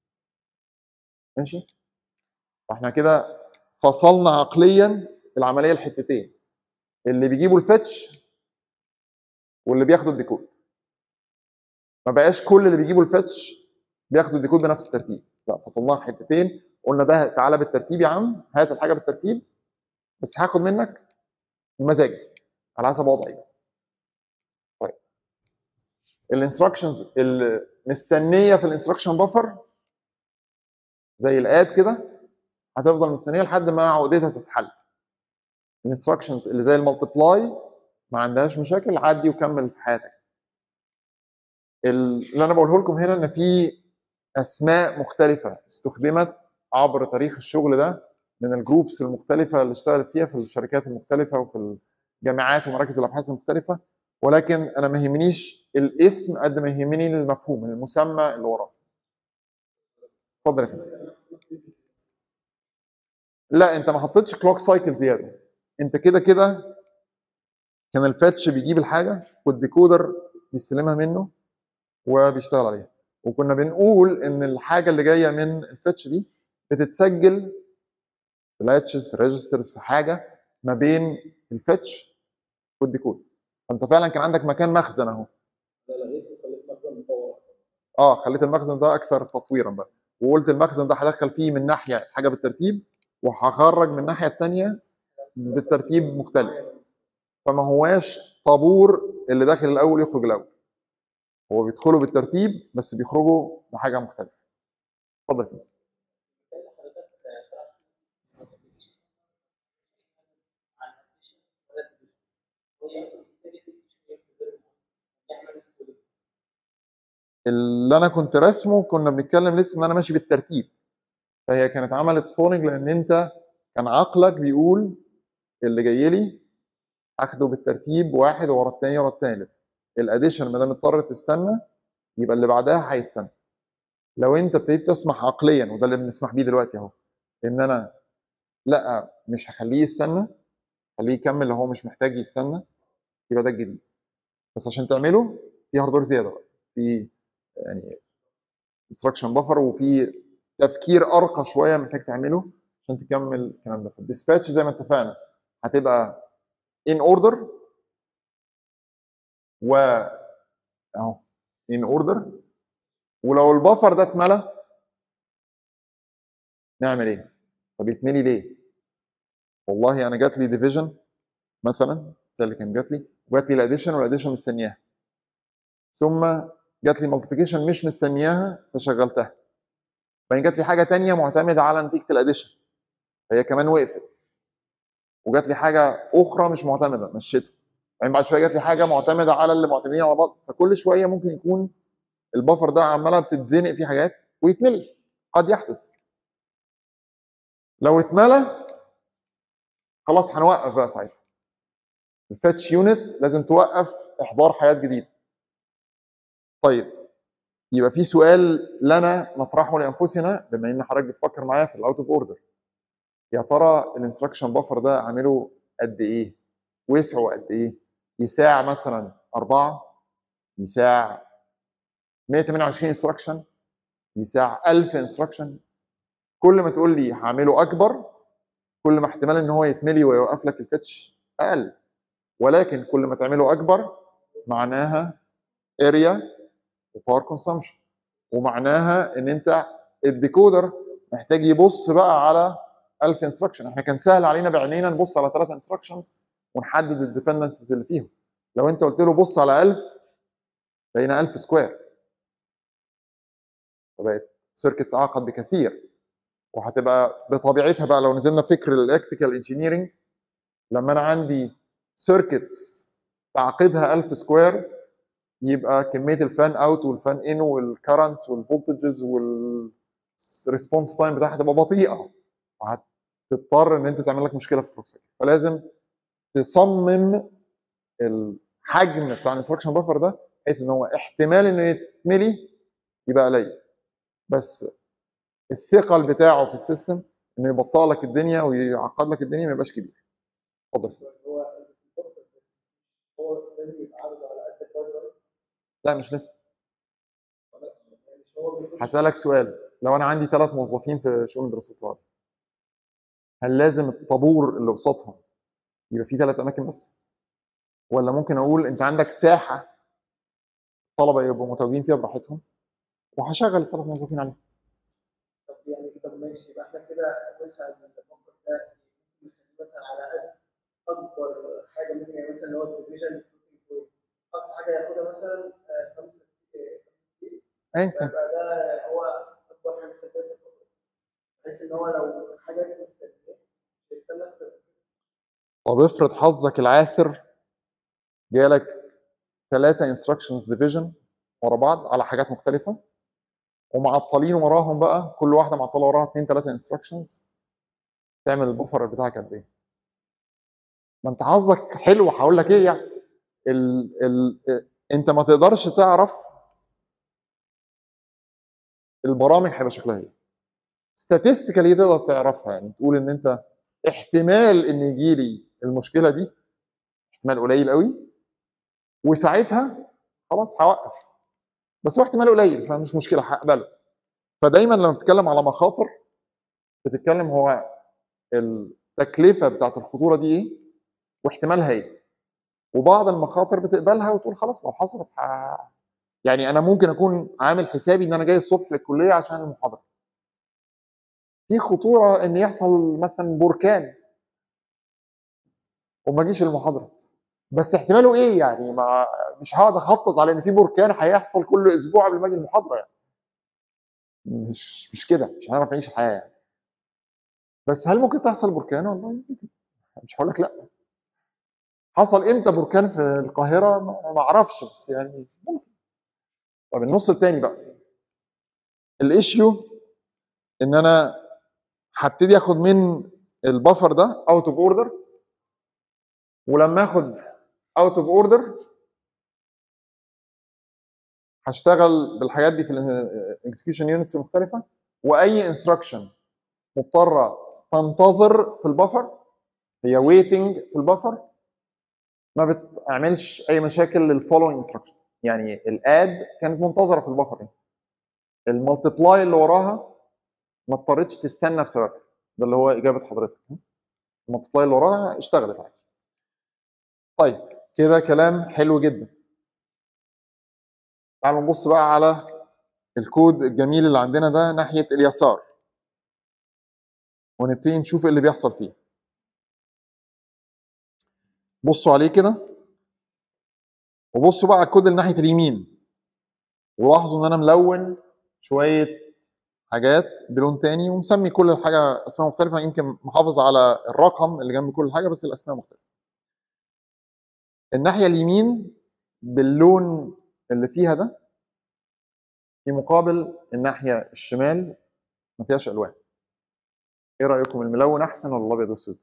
ماشي فاحنا كده فصلنا عقليا العمليه لحتتين اللي بيجيبوا الفاتش واللي بياخدوا الديكود ما بقاش كل اللي بيجيبوا الفاتش بياخدوا الديكود بنفس الترتيب لا فصلناها حتتين قلنا ده تعالى بالترتيب يا عم هات الحاجه بالترتيب بس هاخد منك بمزاجي على حسب وضعي طيب الانستراكشنز اللي مستنيه في الانستراكشن بفر زي الاد كده هتفضل مستنيه لحد ما عقدتها تتحل الانستراكشنز اللي زي المالتيبلاي ما عندهاش مشاكل عدي وكمل في حياتك اللي انا بقوله لكم هنا ان في اسماء مختلفه استخدمت عبر تاريخ الشغل ده من الجروبس المختلفه اللي اشتغلت فيها في الشركات المختلفه وفي الجامعات ومراكز الابحاث المختلفه ولكن انا ما يهمنيش الاسم قد ما يهمني المفهوم المسمى اللي وراه اتفضل يا فندم لا انت ما حطيتش كلوك سايكل زياده انت كده كده كان الفاتش بيجيب الحاجه والديكودر بيستلمها منه وبيشتغل عليها وكنا بنقول ان الحاجه اللي جايه من الفاتش دي بتتسجل في لاتشز في ريجسترز في حاجه ما بين الفاتش والديكود فانت فعلا كان عندك مكان مخزن اهو ده لغيت وخليت مخزن مطور اه خليت المخزن ده اكثر تطويرا بقى وقلت المخزن ده هدخل فيه من ناحيه حاجه بالترتيب وهخرج من الناحيه الثانيه بالترتيب مختلف فما هواش طابور اللي داخل الاول يخرج الاول هو بيدخلوا بالترتيب بس بيخرجوا بحاجه مختلفه اتفضل فيه. مثال حضرتك شرحت notification عن application ولا application. هي مثلا بتبتدي execution يعمل يعمل نفس اللي انا كنت راسمه كنا بنتكلم لسه ان انا ماشي بالترتيب فهي كانت عملت ستوننج لان انت كان عقلك بيقول اللي جاي لي اخده بالترتيب واحد ورا الثاني ورا الثالث الاديشن ما دام اضطر تستنى يبقى اللي بعدها هيستنى لو انت ابتديت تسمح عقليا وده اللي بنسمح بيه دلوقتي اهو ان انا لا مش هخليه يستنى خليه يكمل اللي هو مش محتاج يستنى يبقى ده الجديد بس عشان تعمله في هاردوير زياده بقى في يعني instruction بفر وفي تفكير ارقى شويه محتاج تعمله عشان تكمل الكلام ده فالديسباتش زي ما اتفقنا هتبقى in order و اهو in order ولو البفر ده اتملى نعمل ايه؟ طب يتملي ليه؟ والله انا جات لي ديفيجن مثلا زي اللي كان جات لي وجات لي الاديشن والاديشن مستنياها ثم جات لي مالتيبيكيشن مش مستنياها فشغلتها بعدين جات لي حاجه تانية معتمده على نتيجه الاديشن فهي كمان وقفت وجات لي حاجه اخرى مش معتمده مشيتها بعدين بعد شويه جات لي حاجه معتمده على اللي معتمدين على بعض فكل شويه ممكن يكون البفر ده عماله بتتزنق فيه حاجات ويتملي قد يحدث لو اتملى خلاص هنوقف بقى ساعتها الفاتش يونت لازم توقف احضار حياه جديده طيب يبقى في سؤال لنا نطرحه لانفسنا بما ان حضرتك بتفكر معايا في الاوت اوف اوردر يا ترى الانستراكشن بفر ده عامله قد ايه؟ وسعه قد ايه؟ يساع مثلا أربعة يساع 128 انستراكشن يساع 1000 انستراكشن كل ما تقول لي هعمله اكبر كل ما احتمال ان هو يتملي ويوقف لك الفيتش اقل ولكن كل ما تعمله اكبر معناها اريا وباور كونسامشن ومعناها ان انت الديكودر محتاج يبص بقى على 1000 انستراكشن احنا كان سهل علينا بعينينا نبص على ثلاث انستراكشنز ونحدد الديبندنسز اللي فيهم لو انت قلت له بص على 1000 بقينا 1000 سكوير فبقت سيركتس اعقد بكثير وهتبقى بطبيعتها بقى لو نزلنا فكر الالكتريكال انجينيرنج لما انا عندي سيركتس تعقيدها 1000 سكوير يبقى كميه الفان اوت والفان ان والكرنتس والفولتجز والريسبونس تايم بتاعها هتبقى بطيئه وهتضطر ان انت تعمل لك مشكله في الكلوك سايكل فلازم تصمم الحجم بتاع الانستراكشن بفر ده بحيث ان هو احتمال انه يتملي يبقى قليل بس الثقل بتاعه في السيستم انه يبطئ لك الدنيا ويعقد لك الدنيا ما يبقاش كبير اتفضل هو هو لازم يبقى عرض على قد البايبر لا مش لسه مش هو بيخش هسألك سؤال لو انا عندي ثلاث موظفين في شؤون الدراسات العليا هل لازم الطابور اللي قصادهم يبقى فيه ثلاث اماكن بس ولا ممكن اقول انت عندك ساحه الطلبه يبقوا متواجدين فيها براحتهم وهشغل الثلاث موظفين عليها طب يعني طب ماشي يبقى احنا كده مثلا المفروض ده نخليه مثلا على قد اكبر حاجه ممكن يعني مثلا اللي هو الديفيجن اقصى حاجه ياخدها مثلا آه، خمسه ستير ايا كان يبقى ده هو اكبر حاجه في الداتا بحيث ان هو لو حاجه مستنيه يستنى اكتر طب افرض حظك العاثر جالك ثلاثة انستراكشنز ديفيجن ورا بعض على حاجات مختلفة ومعطلين وراهم بقى كل واحدة معطلة وراها اثنين ثلاثة انستراكشنز تعمل البفر بتاعك قد ايه؟ ما انت حظك حلو هقول لك ايه يعني ال ال انت ما تقدرش تعرف البرامج هيبقى شكلها ايه ستاتستيكالي تقدر تعرفها يعني تقول ان انت احتمال ان يجي لي المشكله دي احتمال قليل قوي وساعتها خلاص هوقف بس هو احتمال قليل فمش مشكله هقبله فدايما لما بتتكلم على مخاطر بتتكلم هو التكلفه بتاعت الخطوره دي ايه واحتمالها ايه وبعض المخاطر بتقبلها وتقول خلاص لو حصلت ه... يعني انا ممكن اكون عامل حسابي ان انا جاي الصبح للكليه عشان المحاضره في خطوره ان يحصل مثلا بركان وما اجيش المحاضره بس احتماله ايه يعني ما مش هقعد اخطط على ان في بركان هيحصل كل اسبوع قبل ما اجي المحاضره يعني مش مش كده مش هنعرف نعيش الحياه يعني بس هل ممكن تحصل بركان والله ممكن مش هقول لك لا حصل امتى بركان في القاهره ما ما اعرفش بس يعني ممكن طب النص الثاني بقى الايشيو ان انا هبتدي اخد من البفر ده اوت اوف اوردر ولما اخد اوت اوف اوردر هشتغل بالحاجات دي في الاكسكيوشن يونتس المختلفه واي انستراكشن مضطره تنتظر في البفر هي ويتنج في البفر ما بتعملش اي مشاكل للفولوينج انستراكشن يعني الاد كانت منتظره في البفر دي المالتيبلاي اللي وراها ما اضطرتش تستنى بسببها ده اللي هو اجابه حضرتك المالتيبلاي اللي وراها اشتغلت عادي طيب كده كلام حلو جدا تعالوا نبص بقى على الكود الجميل اللي عندنا ده ناحيه اليسار ونبتدي نشوف ايه اللي بيحصل فيه بصوا عليه كده وبصوا بقى على الكود اللي ناحيه اليمين ولاحظوا ان انا ملون شويه حاجات بلون تاني ومسمي كل حاجه اسماء مختلفه يمكن محافظ على الرقم اللي جنب كل حاجه بس الاسماء مختلفه الناحيه اليمين باللون اللي فيها ده في مقابل الناحيه الشمال ما فيهاش الوان ايه رايكم الملون احسن ولا الابيض والاسود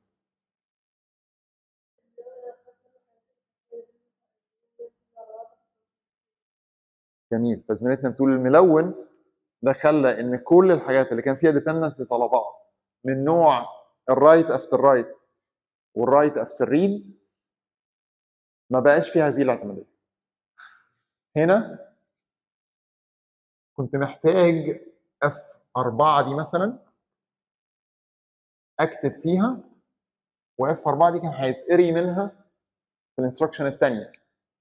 جميل فزميلتنا بتقول الملون ده خلى ان كل الحاجات اللي كان فيها ديبندنسز على بعض من نوع الرايت افتر رايت والرايت افتر ريد ما بقاش فيها هذه الاعتماديه هنا كنت محتاج اف 4 دي مثلا اكتب فيها واف 4 دي كان هيتقري منها في الانستراكشن الثانيه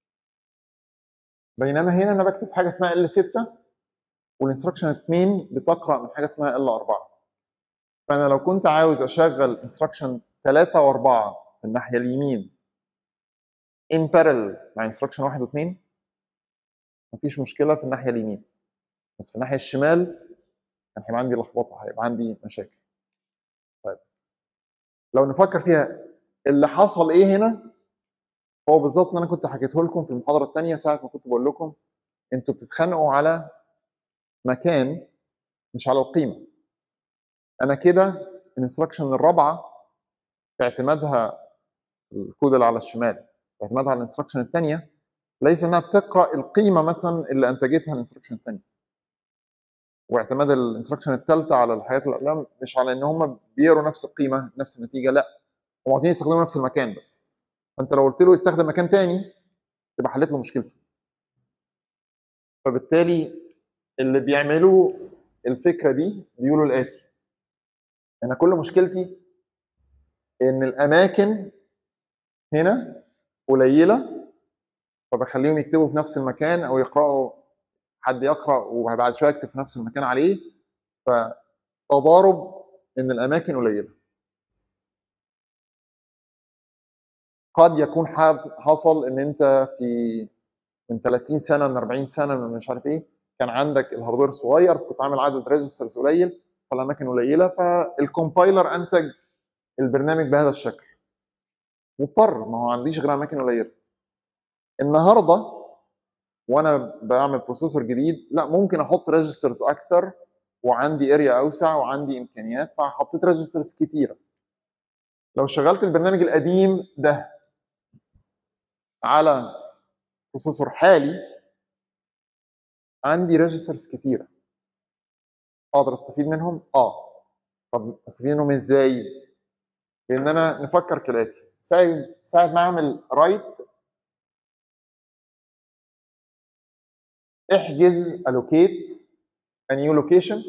بينما هنا انا بكتب حاجه اسمها ال 6 والانستراكشن 2 بتقرا من حاجه اسمها ال 4 فانا لو كنت عاوز اشغل انستراكشن 3 و4 في الناحيه اليمين in parallel مع انستراكشن 1 و2 مفيش مشكله في الناحيه اليمين بس في الناحيه الشمال كان هيبقى عندي لخبطه هيبقى عندي مشاكل طيب لو نفكر فيها اللي حصل ايه هنا هو بالظبط اللي انا كنت حكيته لكم في المحاضره الثانيه ساعه ما كنت بقول لكم انتوا بتتخانقوا على مكان مش على القيمه انا كده الانستراكشن الرابعه في اعتمادها الكود اللي على الشمال في اعتمادها على الانستراكشن الثانيه ليس انها بتقرا القيمه مثلا اللي انتجتها الانستراكشن الثانيه واعتماد الانستراكشن الثالثه على الحاجات الاقلام مش على ان هم بيقروا نفس القيمه نفس النتيجه لا هم عايزين يستخدموا نفس المكان بس فانت لو قلت له يستخدم مكان تاني تبقى حلت له مشكلته فبالتالي اللي بيعملوا الفكره دي بيقولوا الاتي انا كل مشكلتي ان الاماكن هنا قليله فبخليهم يكتبوا في نفس المكان او يقراوا حد يقرا وبعد شويه يكتب في نفس المكان عليه فتضارب ان الاماكن قليله قد يكون حصل ان انت في من 30 سنه من 40 سنه من مش عارف ايه كان عندك الهاردوير صغير فكنت عامل عدد ريجسترز قليل فالاماكن قليله فالكومبايلر انتج البرنامج بهذا الشكل مضطر ما هو عنديش غير اماكن قليله النهارده وانا بعمل بروسيسور جديد لا ممكن احط ريجسترز اكثر وعندي اريا اوسع وعندي امكانيات فحطيت ريجسترز كتيره لو شغلت البرنامج القديم ده على بروسيسور حالي عندي ريجسترز كتيره اقدر استفيد منهم اه طب استفيد منهم ازاي لان انا نفكر كالاتي ساعه ساعه ما اعمل رايت احجز allocate a new location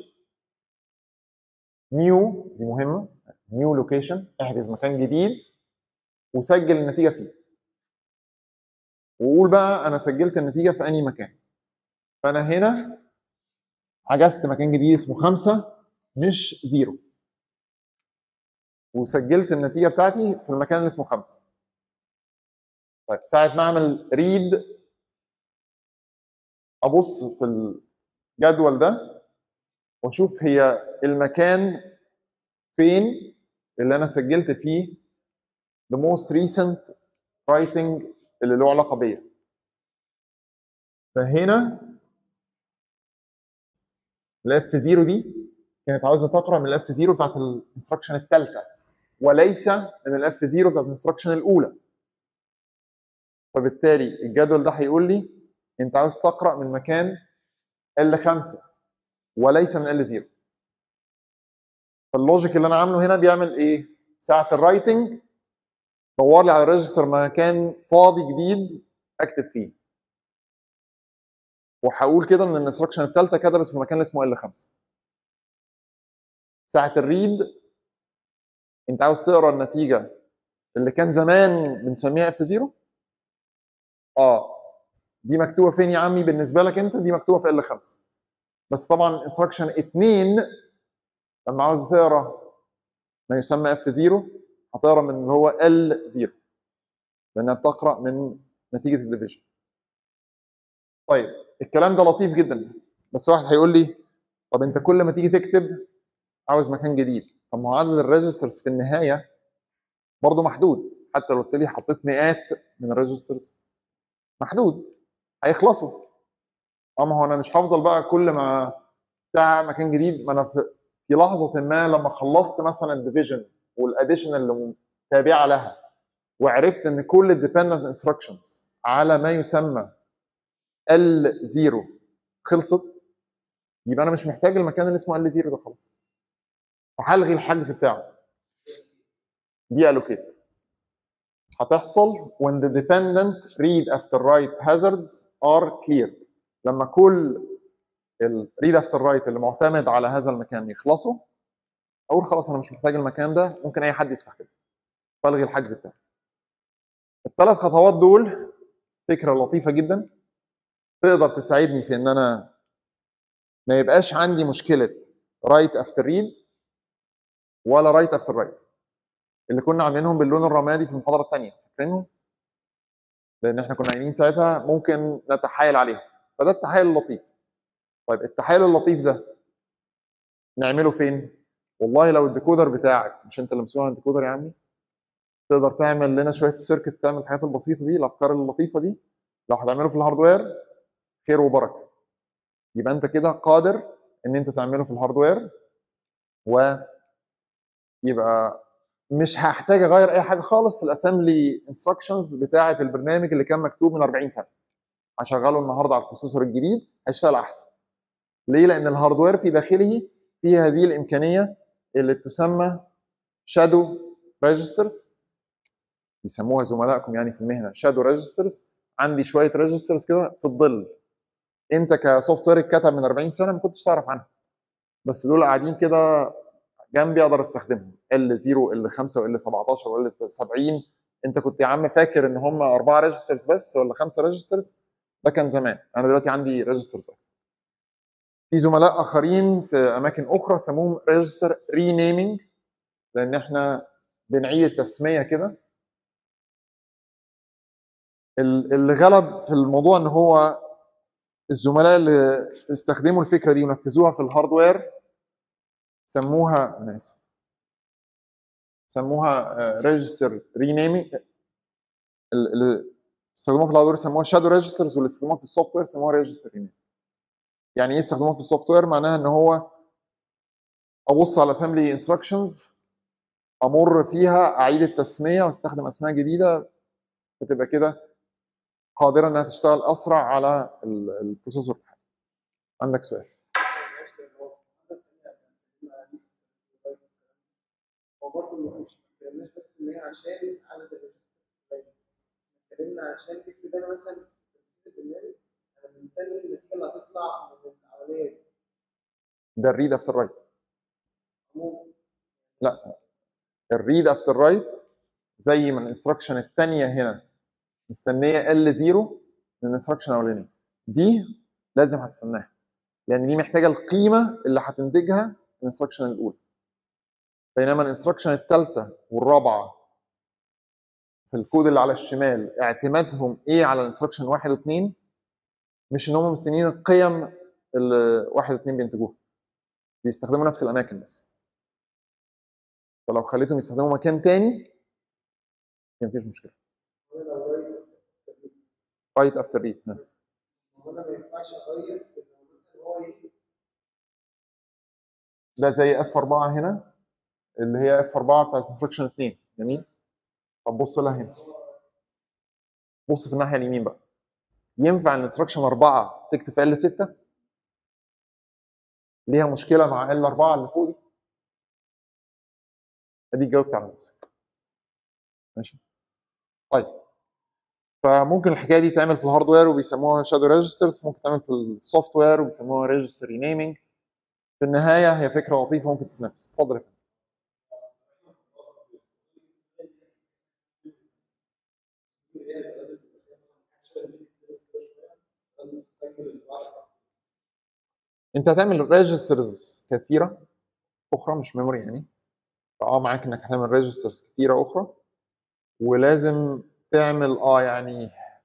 new دي مهمه new location احجز مكان جديد وسجل النتيجه فيه وقول بقى انا سجلت النتيجه في انهي مكان فانا هنا حجزت مكان جديد اسمه خمسة مش زيرو وسجلت النتيجه بتاعتي في المكان اللي اسمه خمسه طيب ساعه ما اعمل ريد ابص في الجدول ده واشوف هي المكان فين اللي انا سجلت فيه the most recent writing اللي له علاقه بيا فهنا الاف 0 دي كانت عاوزه تقرا من الاف 0 بتاعت الانستراكشن الثالثه وليس من الاف 0 بتاعت الانستراكشن الاولى فبالتالي الجدول ده هيقول لي انت عاوز تقرا من مكان ال 5 وليس من ال 0 فاللوجيك اللي انا عامله هنا بيعمل ايه؟ ساعه الرايتنج دور لي على الريجستر مكان فاضي جديد اكتب فيه وهقول كده ان الانستراكشن الثالثه كتبت في المكان اللي اسمه ال 5 ساعه الريد انت عاوز تقرا النتيجه اللي كان زمان بنسميها اف 0 اه دي مكتوبه فين يا عمي بالنسبه لك انت دي مكتوبه في ال 5 بس طبعا انستراكشن 2 لما عاوز تقرا ما يسمى اف 0 هتقرا من اللي هو ال 0 لانها بتقرا من نتيجه الديفيجن طيب الكلام ده لطيف جدا بس واحد هيقول لي طب انت كل ما تيجي تكتب عاوز مكان جديد طب ما هو عدد الريجسترز في النهايه برضه محدود حتى لو قلت لي حطيت مئات من الريجسترز محدود هيخلصوا اه ما هو انا مش هفضل بقى كل ما بتاع مكان جديد ما انا في, في لحظه ما لما خلصت مثلا الديفيجن والاديشن اللي تابعه لها وعرفت ان كل الديبندنت انستراكشنز على ما يسمى ال 0 خلصت يبقى انا مش محتاج المكان اللي اسمه ال 0 ده خلاص فهلغي الحجز بتاعه دي allocate هتحصل when the dependent read after write hazards are cleared لما كل ال read after write اللي معتمد على هذا المكان يخلصوا اقول خلاص انا مش محتاج المكان ده ممكن اي حد يستخدمه فالغي الحجز بتاعه الثلاث خطوات دول فكره لطيفه جدا تقدر تساعدني في ان انا ما يبقاش عندي مشكله رايت افتر ريد ولا رايت افتر رايت اللي كنا عاملينهم باللون الرمادي في المحاضره الثانيه فاكرينهم؟ لان احنا كنا قايلين ساعتها ممكن نتحايل عليهم فده التحايل اللطيف طيب التحايل اللطيف ده نعمله فين؟ والله لو الديكودر بتاعك مش انت اللي مسؤول عن الديكودر يا عمي تقدر تعمل لنا شويه سيركت تعمل الحاجات البسيطه دي الافكار اللطيفه دي لو هتعمله في الهاردوير خير وبركه يبقى انت كده قادر ان انت تعمله في الهاردوير و يبقى مش هحتاج اغير اي حاجه خالص في الاسامبلي انستراكشنز بتاعه البرنامج اللي كان مكتوب من 40 سنه هشغله النهارده على البروسيسور الجديد هيشتغل احسن ليه لان الهاردوير في داخله فيه هذه الامكانيه اللي تسمى شادو ريجسترز بيسموها زملائكم يعني في المهنه شادو ريجسترز عندي شويه ريجسترز كده في الظل انت كسوفت وير اتكتب من 40 سنه ما كنتش تعرف عنها بس دول قاعدين كده جنبي اقدر استخدمهم ال 0 ال 5 وال 17 وال 70 انت كنت يا عم فاكر ان هم اربعه ريجسترز بس ولا خمسه ريجسترز ده كان زمان انا دلوقتي عندي ريجسترز اكتر في زملاء اخرين في اماكن اخرى سموهم ريجستر رينيمينج لان احنا بنعيد التسميه كده اللي غلب في الموضوع ان هو الزملاء اللي استخدموا الفكره دي ونفذوها في الهاردوير سموها انا اسف سموها ريجستر رينيمينج اللي استخدموها في الهاردوير سموها شادو ريجسترز واللي استخدموها في السوفت وير سموها ريجستر رينيمينج يعني ايه استخدموها في السوفت وير معناها ان هو ابص على الاسامبلي انستراكشنز امر فيها اعيد التسميه واستخدم اسماء جديده فتبقى كده قادره انها تشتغل اسرع على البروسيسور بتاعك عندك سؤال هو برضه مش ما اتكلمناش بس ان هي عشان عدد الريجستر اتكلمنا عشان افرض انا مثلا في البرنامج انا مستني النتيجه اللي هتطلع من العمليه دي ده الريد افتر رايت عموما لا الريد افتر رايت زي ما الانستراكشن الثانيه هنا مستنيه ال 0 من الانستراكشن الاولانيه دي لازم هتستناها لان دي محتاجه القيمه اللي هتنتجها الانستراكشن الاولى بينما الانستراكشن الثالثه والرابعه في الكود اللي على الشمال اعتمادهم ايه على الانستراكشن واحد واثنين مش ان هم مستنيين القيم اللي واحد واثنين بينتجوها بيستخدموا نفس الاماكن بس فلو خليتهم يستخدموا مكان تاني مفيش مشكله انا لو رايت رايت افتر ريد هو انا ما ينفعش اغير إنه مثلا هو يجي ده زي اف 4 هنا اللي هي اف 4 بتاعت انستراكشن 2 جميل طب بص لها هنا بص في الناحيه اليمين بقى ينفع الانستراكشن 4 تكتب في ال 6 ليها مشكله مع ال 4 اللي فوق دي ادي جاوبت على نفسك ماشي طيب فممكن الحكايه دي تعمل في الهاردوير وبيسموها شادو ريجسترز ممكن تعمل في السوفت وير وبيسموها ريجستر رينيمينج في النهايه هي فكره لطيفه ممكن تتنفذ اتفضل يا فندم لازم تبقى فيها مثلا شويه من التست كده شويه لازم تسجل الواحد انت هتعمل ريجسترز كثيره اخرى مش ميموري يعني فاه معاك انك هتعمل ريجسترز كثيره اخرى ولازم تعمل اه يعني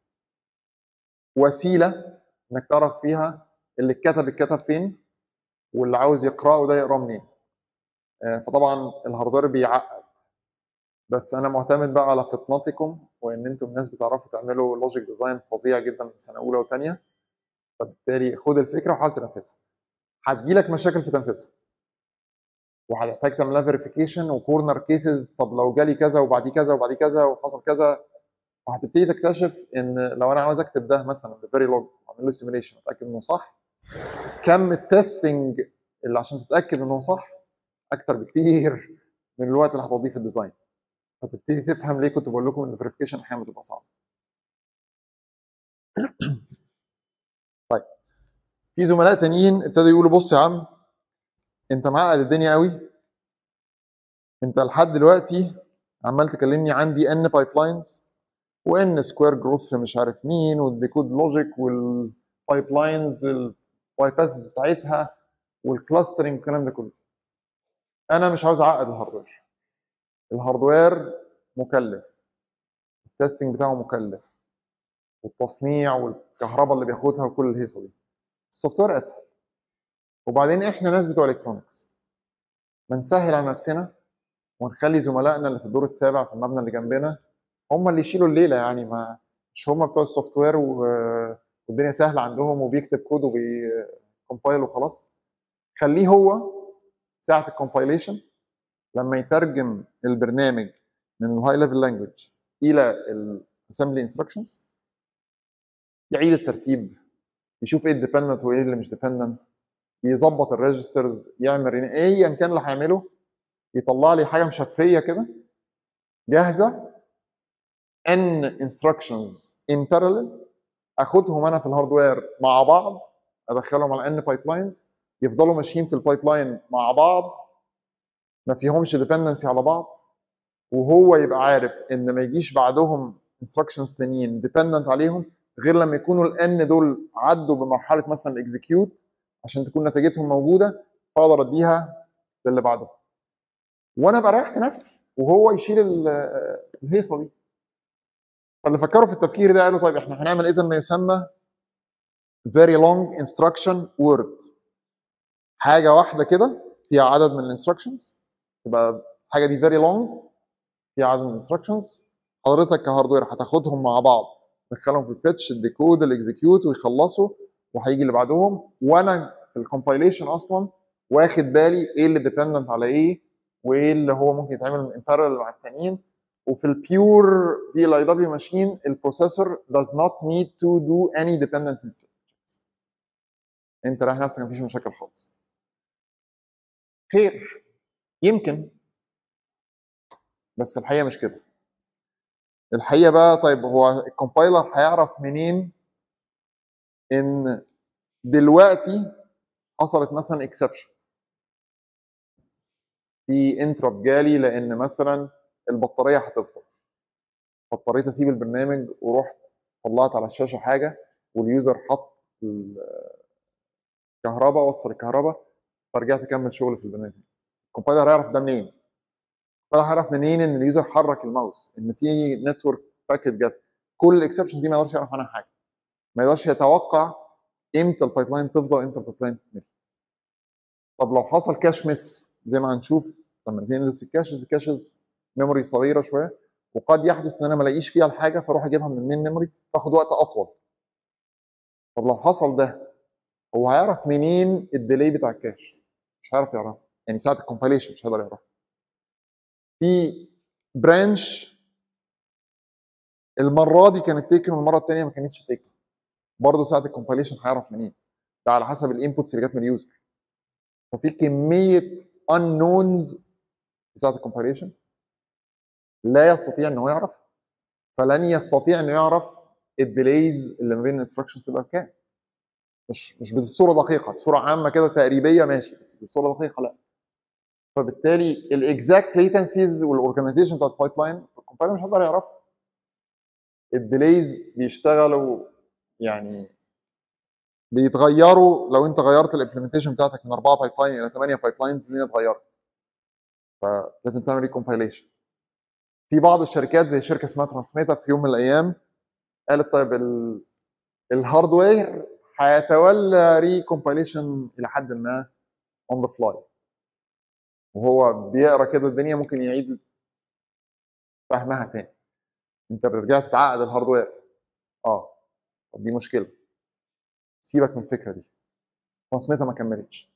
وسيله انك تعرف فيها اللي اتكتب اتكتب فين واللي عاوز يقراه ده يقراه منين آه، فطبعا الهاردوير بيعقد بس انا معتمد بقى على فطنتكم وان انتم ناس بتعرفوا تعملوا لوجيك ديزاين فظيع جدا في سنه اولى وثانيه فبالتالي خد الفكره وحاول تنفذها هتجيلك مشاكل في تنفيذها وهتحتاج تعملها فيريفيكيشن وكورنر كيسز طب لو جالي كذا وبعديه كذا وبعديه كذا وحصل كذا وهتبتدي تكتشف ان لو انا عاوز اكتب ده مثلا بفيري لوج واعمل له سيميليشن اتاكد انه صح كم التستنج اللي عشان تتاكد انه صح اكتر بكتير من الوقت اللي هتقضيه في الديزاين فتبتدي تفهم ليه كنت بقول لكم ان الفيريفيكيشن احيانا بتبقى صعبه طيب في زملاء تانيين ابتدوا يقولوا بص يا عم انت معقد الدنيا قوي انت لحد دلوقتي عمال تكلمني عن دي ان بايب لاينز وان سكوير جروث في مش عارف مين والديكود لوجيك والبايب لاينز البايباسز بتاعتها والكلاسترنج والكلام ده كله انا مش عاوز اعقد الهاردوير الهاردوير مكلف التستنج بتاعه مكلف والتصنيع والكهرباء اللي بياخدها وكل الهيصه دي السوفت وير اسهل وبعدين احنا ناس بتوع الكترونكس ما نسهل على نفسنا ونخلي زملائنا اللي في الدور السابع في المبنى اللي جنبنا هم اللي يشيلوا الليله يعني ما مش هم بتوع السوفت وير و- والدنيا سهله عندهم وبيكتب كود وبيكمبايل وخلاص خليه هو ساعه الكومبايليشن لما يترجم البرنامج من الهاي ليفل لانجوج الى الاسمبلي انستراكشنز يعيد الترتيب يشوف ايه الديبندنت وايه اللي مش ديبندنت يظبط الريجسترز يعمل رين- ايا كان اللي هيعمله يطلع لي حاجه مشفيه كده جاهزه ان انستراكشنز ان بارallel اخدهم انا في الهاردوير مع بعض ادخلهم على ان بايب لاينز يفضلوا ماشيين في البايب لاين مع بعض ما فيهمش ديبندنسي على بعض وهو يبقى عارف ان ما يجيش بعدهم انستراكشنز تانيين ديبندنت عليهم غير لما يكونوا الان دول عدوا بمرحله مثلا اكزكيوت عشان تكون نتيجتهم موجوده فاقدر اديها للي بعده وانا ابقى ريحت نفسي وهو يشيل ال- الهيصه دي فاللي فكروا في التفكير ده قالوا طيب احنا هنعمل اذا ما يسمى very long instruction word حاجه واحده كده فيها عدد من الانستراكشنز تبقى الحاجه دي very long فيها عدد من الانستراكشنز حضرتك كهاردوير هتاخدهم مع بعض تدخلهم في الفيتش الديكود الاكزكيوت ويخلصوا وهيجي اللي بعدهم وانا في الكومبايليشن اصلا واخد بالي ايه اللي ديبندنت على ايه وايه اللي هو ممكن يتعمل من parallel مع التانيين وفي البيور في ال اي دبليو ماشين البروسيسور does not need to do any dependency checks انت رايح نفسك مفيش مشاكل خالص خير يمكن بس الحقيقه مش كده الحقيقه بقى طيب هو الكومبايلر هيعرف منين ان دلوقتي حصلت مثلا اكسبشن في انترب جالي لان مثلا البطاريه هتفضل فاضطريت اسيب البرنامج ورحت طلعت على الشاشه حاجه واليوزر حط الكهرباء وصل الكهرباء فرجعت اكمل شغل في البرنامج الكومبايلر هيعرف ده منين ولا هعرف منين ان اليوزر حرك الماوس ان في نتورك باكيت جت كل الاكسبشنز دي ما يقدرش يعرف عنها حاجه ما يقدرش يتوقع امتى البايب لاين تفضى وامتى البايب لاين تمشي طب لو حصل كاش مس زي ما هنشوف لما نيجي ندرس الكاشز الكاشز ميموري صغيره شويه وقد يحدث ان انا ما الاقيش فيها الحاجه فاروح اجيبها من المين ميموري تاخد وقت اطول طب لو حصل ده هو هيعرف منين الديلي بتاع الكاش مش هيعرف يعرف يعني ساعه الكومبايليشن مش هيقدر يعرف في برانش المره دي كانت تيكن والمره الثانيه ما كانتش تيكن برضه ساعه الكومبايليشن هيعرف منين ده على حسب الانبوتس اللي جت من اليوزر ففي كميه unknowns في ساعه الكومبايليشن لا يستطيع ان هو يعرف فلن يستطيع انه يعرف الديليز اللي ما بين الانستراكشنز تبقى بكام مش مش بصوره دقيقه بصوره عامه كده تقريبيه ماشي بس بصوره دقيقه لا فبالتالي الاكزاكت ليتنسيز والاورجنايزيشن بتاعت البايب لاين الكومبايلر مش هيقدر يعرفها الديليز بيشتغلوا يعني بيتغيروا لو انت غيرت الامبلمنتيشن بتاعتك من اربعه بايب لاين الى ثمانيه بايب لاينز الدنيا اتغيرت فلازم تعمل ريكومبايليشن في بعض الشركات زي شركه اسمها ترانسميتا في يوم من الايام قالت طيب ال- الهاردوير هيتولى ريكومبايليشن الى حد ما اون ذا فلاي وهو بيقرا كده الدنيا ممكن يعيد فهمها تاني انت رجعت تعقد الهاردوير اه طب دي مشكله سيبك من الفكره دي ترانسميتا ما كملتش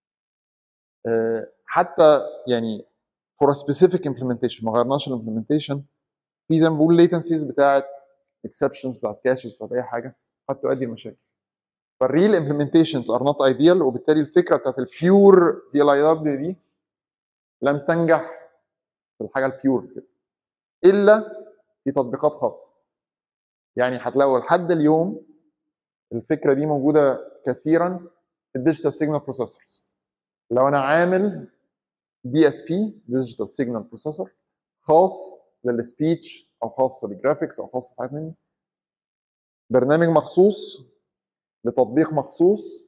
آه، حتى يعني فور سبيسيفيك امبلمنتيشن ما غيرناش الامبلمنتيشن في زي ما بقول ليتنسيز بتاعت اكسبشنز بتاعت كاشز بتاعت اي حاجه قد تؤدي لمشاكل فالريل امبلمنتيشنز ار نوت ايديال وبالتالي الفكره بتاعت البيور دي ال اي دبليو دي لم تنجح في الحاجه البيور كده الا في تطبيقات خاصه يعني هتلاقوا لحد اليوم الفكره دي موجوده كثيرا في الديجيتال سيجنال بروسيسورز لو انا عامل دي اس بي ديجيتال سيجنال بروسيسور خاص للسبيتش او خاص للجرافيكس او خاص بحاجات من دي برنامج مخصوص لتطبيق مخصوص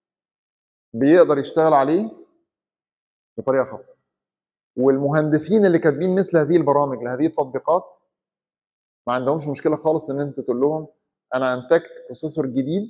بيقدر يشتغل عليه بطريقه خاصه والمهندسين اللي كاتبين مثل هذه البرامج لهذه التطبيقات ما عندهمش مشكله خالص ان انت تقول لهم انا انتجت بروسيسور جديد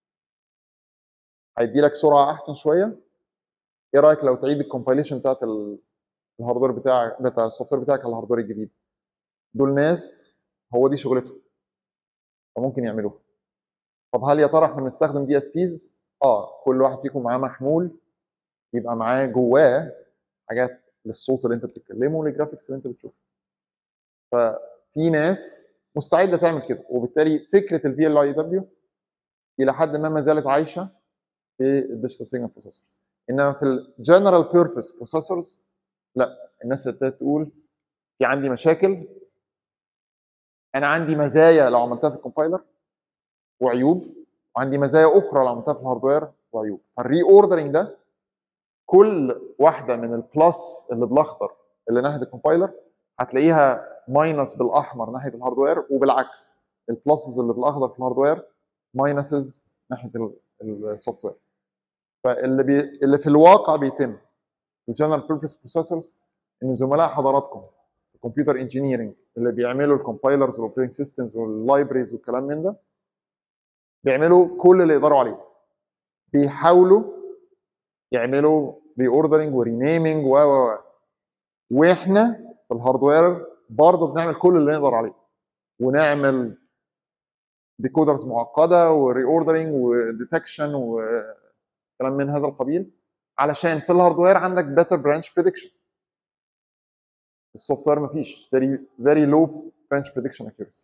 هيدي لك سرعه احسن شويه ايه رايك لو تعيد الكومبايليشن بتاعت ال- الهاردوير بتاعك بتاع السوفت وير بتاعك على الهاردوير الجديد دول ناس هو دي شغلتهم فممكن يعملوها طب هل يا ترى احنا بنستخدم دي اس بيز اه كل واحد فيكم معاه محمول يبقى معاه جواه حاجات للصوت اللي انت بتتكلمه وللجرافيكس اللي انت بتشوفه ففي ناس مستعده تعمل كده وبالتالي فكره الفي ال اي دبليو الى حد ما ما زالت عايشه في الديجيتال سيجنال بروسيسورز انما في الجنرال بيربز بروسيسورز لا الناس ابتدت تقول في عندي مشاكل انا عندي مزايا لو عملتها في الكومبايلر وعيوب وعندي مزايا اخرى لو عملتها في الهاردوير وعيوب فالري اوردرنج ده كل واحده من البلس اللي بالاخضر اللي ناحيه الكومبايلر هتلاقيها ماينس بالاحمر ناحيه الهاردوير وبالعكس البلسز اللي بالاخضر في الهاردوير ماينسز ناحيه السوفت وير فاللي بي... اللي في الواقع بيتم في الجنرال بيربز بروسيسورز ان زملاء حضراتكم في الكمبيوتر انجينيرنج اللي بيعملوا الكومبايلرز والاوبريتنج سيستمز واللايبريز والكلام من ده بيعملوا كل اللي يقدروا عليه بيحاولوا يعملوا ري اوردرنج ورينيمينج و و و واحنا في الهاردوير برضه بنعمل كل اللي نقدر عليه ونعمل ديكودرز معقده وري اوردرنج وديتكشن وكلام من هذا القبيل علشان في الهاردوير عندك better branch prediction السوفت وير مفيش very very low branch prediction accuracy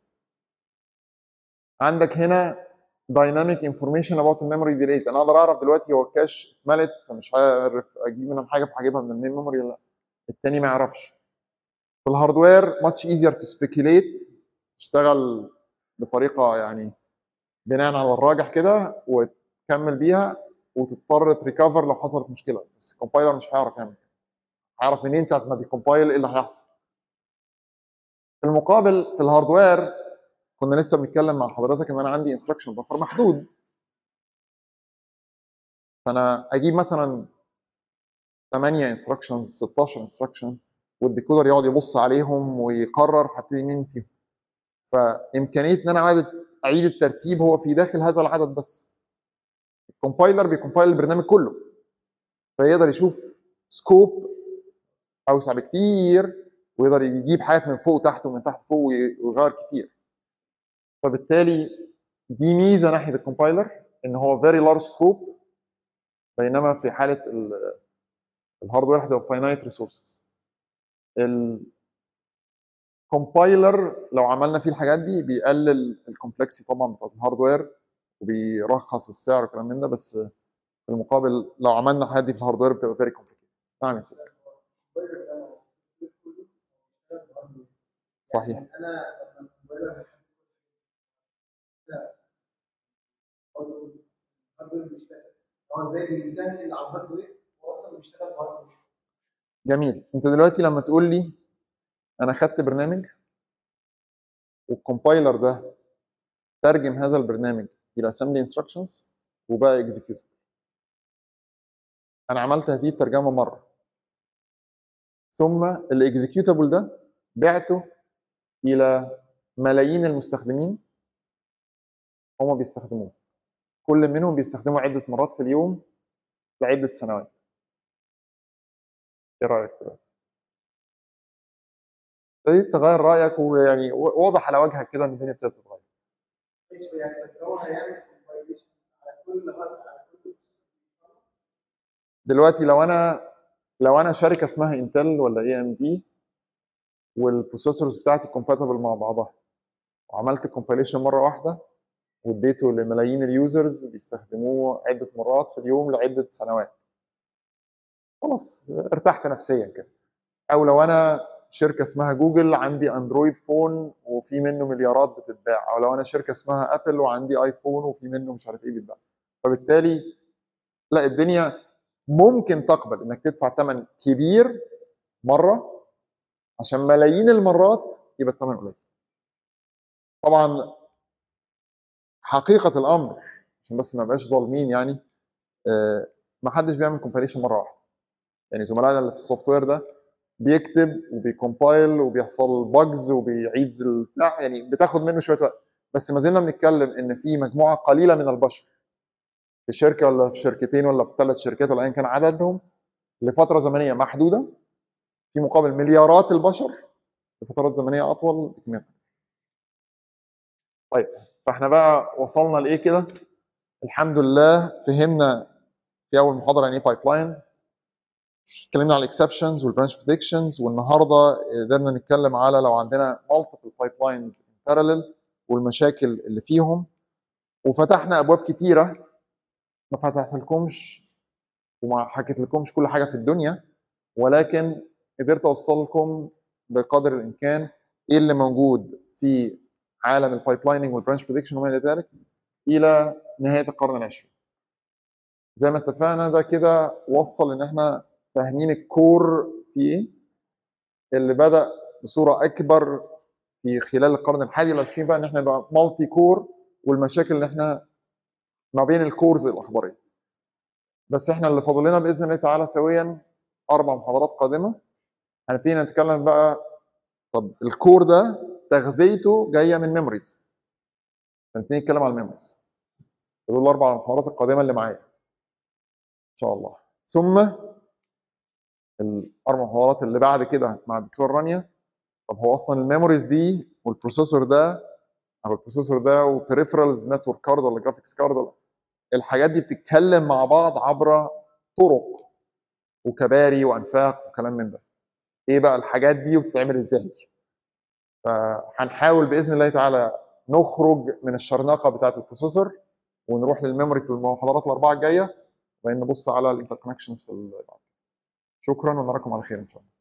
عندك هنا dynamic information about the memory delays انا اقدر اعرف دلوقتي هو الكاش اتملت فمش عارف اجيب منهم حاجه فهجيبها من المين ميموري ولا لا التاني ما يعرفش في الهاردوير much easier to speculate تشتغل بطريقه يعني بناء على الراجح كده وتكمل بيها وتضطر تريكفر لو حصلت مشكله بس الكومبايلر مش هيعرف يعمل كده هيعرف منين ساعه ما بيكومبايل ايه اللي هيحصل في المقابل في الهاردوير كنا لسه بنتكلم مع حضرتك ان انا عندي انستراكشن بفر محدود فانا اجيب مثلا 8 انستراكشنز 16 انستراكشن والديكودر يقعد يبص عليهم ويقرر هبتدي مين فيهم فامكانيه ان انا اعيد اعيد الترتيب هو في داخل هذا العدد بس الكومبايلر بيكومبايل البرنامج كله فيقدر يشوف سكوب اوسع بكتير ويقدر يجيب حاجات من فوق تحت ومن تحت فوق وي- ويغير كتير فبالتالي دي ميزه ناحيه الكومبايلر ان هو فيري لارج سكوب بينما في حاله ال- الهاردوير هتبقى فاينايت ريسورسز الكومبايلر لو عملنا فيه الحاجات دي بيقلل الكومبلكسي طبعا بتاعت الهاردوير وبيرخص السعر وكلام من ده بس في المقابل لو عملنا الحاجات دي في الهاردوير بتبقى فيري كومبليكيتد نعم يا سيدي صحيح انا لما الكمبيوتر برضه الهاردوير بيشتغل هو ازاي بيسهل على الهاردوير هو اصلا بيشتغل بهاردوير جميل انت دلوقتي لما تقول لي انا خدت برنامج والكومبايلر ده ترجم هذا البرنامج الى assembly instructions وبقى executable انا عملت هذه الترجمه مره ثم الاكزيكيوتابل ده بعته الى ملايين المستخدمين هم بيستخدموه كل منهم بيستخدمه عده مرات في اليوم لعده سنوات ايه رايك دلوقتي ابتديت تغير رايك ويعني واضح على وجهك كده ان الدنيا ابتدت تتغير ماشي يعني بس هو هيعمل كومبايليشن على كل هارد على كل دلوقتي لو انا لو انا شركه اسمها انتل ولا اي ام دي والبروسيسورز بتاعتي كومباتبل مع بعضها وعملت كومبايليشن مره واحده واديته لملايين اليوزرز بيستخدموه عده مرات في اليوم لعده سنوات خلاص ارتحت نفسيا كده او لو انا شركه اسمها جوجل عندي اندرويد فون وفي منه مليارات بتتباع او لو انا شركه اسمها ابل وعندي ايفون وفي منه مش عارف ايه بيتباع فبالتالي لا الدنيا ممكن تقبل انك تدفع ثمن كبير مره عشان ملايين المرات يبقى الثمن قليل طبعا حقيقه الامر عشان بس ما بقاش ظالمين يعني آه، ما حدش بيعمل كومباريشن مره واحده يعني زملائنا اللي في السوفت وير ده بيكتب وبيكومبايل وبيحصل باجز وبيعيد البتاع يعني بتاخد منه شويه وقت بس ما زلنا بنتكلم ان في مجموعه قليله من البشر في شركه ولا في شركتين ولا في ثلاث شركات ولا ايا كان عددهم لفتره زمنيه محدوده في مقابل مليارات البشر لفترات زمنيه اطول بكميات أكبر. طيب فاحنا بقى وصلنا لايه كده الحمد لله فهمنا في اول محاضره يعني ايه بايب لاين اتكلمنا على الاكسبشنز والبرانش بريدكشنز والنهارده قدرنا نتكلم على لو عندنا مالتيبل بايب لاينز بارالل والمشاكل اللي فيهم وفتحنا ابواب كتيره ما فتحت لكمش وما حكيت لكمش كل حاجه في الدنيا ولكن قدرت اوصل لكم بقدر الامكان ايه اللي موجود في عالم البايب لايننج والبرانش بريدكشن وما الى ذلك الى نهايه القرن العشرين. زي ما اتفقنا ده كده وصل ان احنا فاهمين الكور في ايه اللي بدا بصوره اكبر في خلال القرن الحادي والعشرين بقى ان احنا نبقى مالتي كور والمشاكل اللي احنا ما بين الكورز الاخباريه. بس احنا اللي فاضل لنا باذن الله تعالى سويا اربع محاضرات قادمه هنبتدي نتكلم بقى طب الكور ده تغذيته جايه من ميموريز هنبتدي نتكلم على الميموريز دول الاربع المحاضرات القادمه اللي معايا ان شاء الله ثم الاربع محاضرات اللي بعد كده مع الدكتور رانيا طب هو اصلا الميموريز دي والبروسيسور ده او البروسيسور ده وبريفرالز نتورك كارد ولا جرافيكس كارد الحاجات دي بتتكلم مع بعض عبر طرق وكباري وانفاق وكلام من ده ايه بقى الحاجات دي وبتتعمل ازاي فهنحاول باذن الله تعالى نخرج من الشرنقه بتاعه البروسيسور ونروح للميموري في المحاضرات الاربعه الجايه وبعدين نبص على الانتركونكشنز في ال- شكرا ونراكم على خير ان شاء الله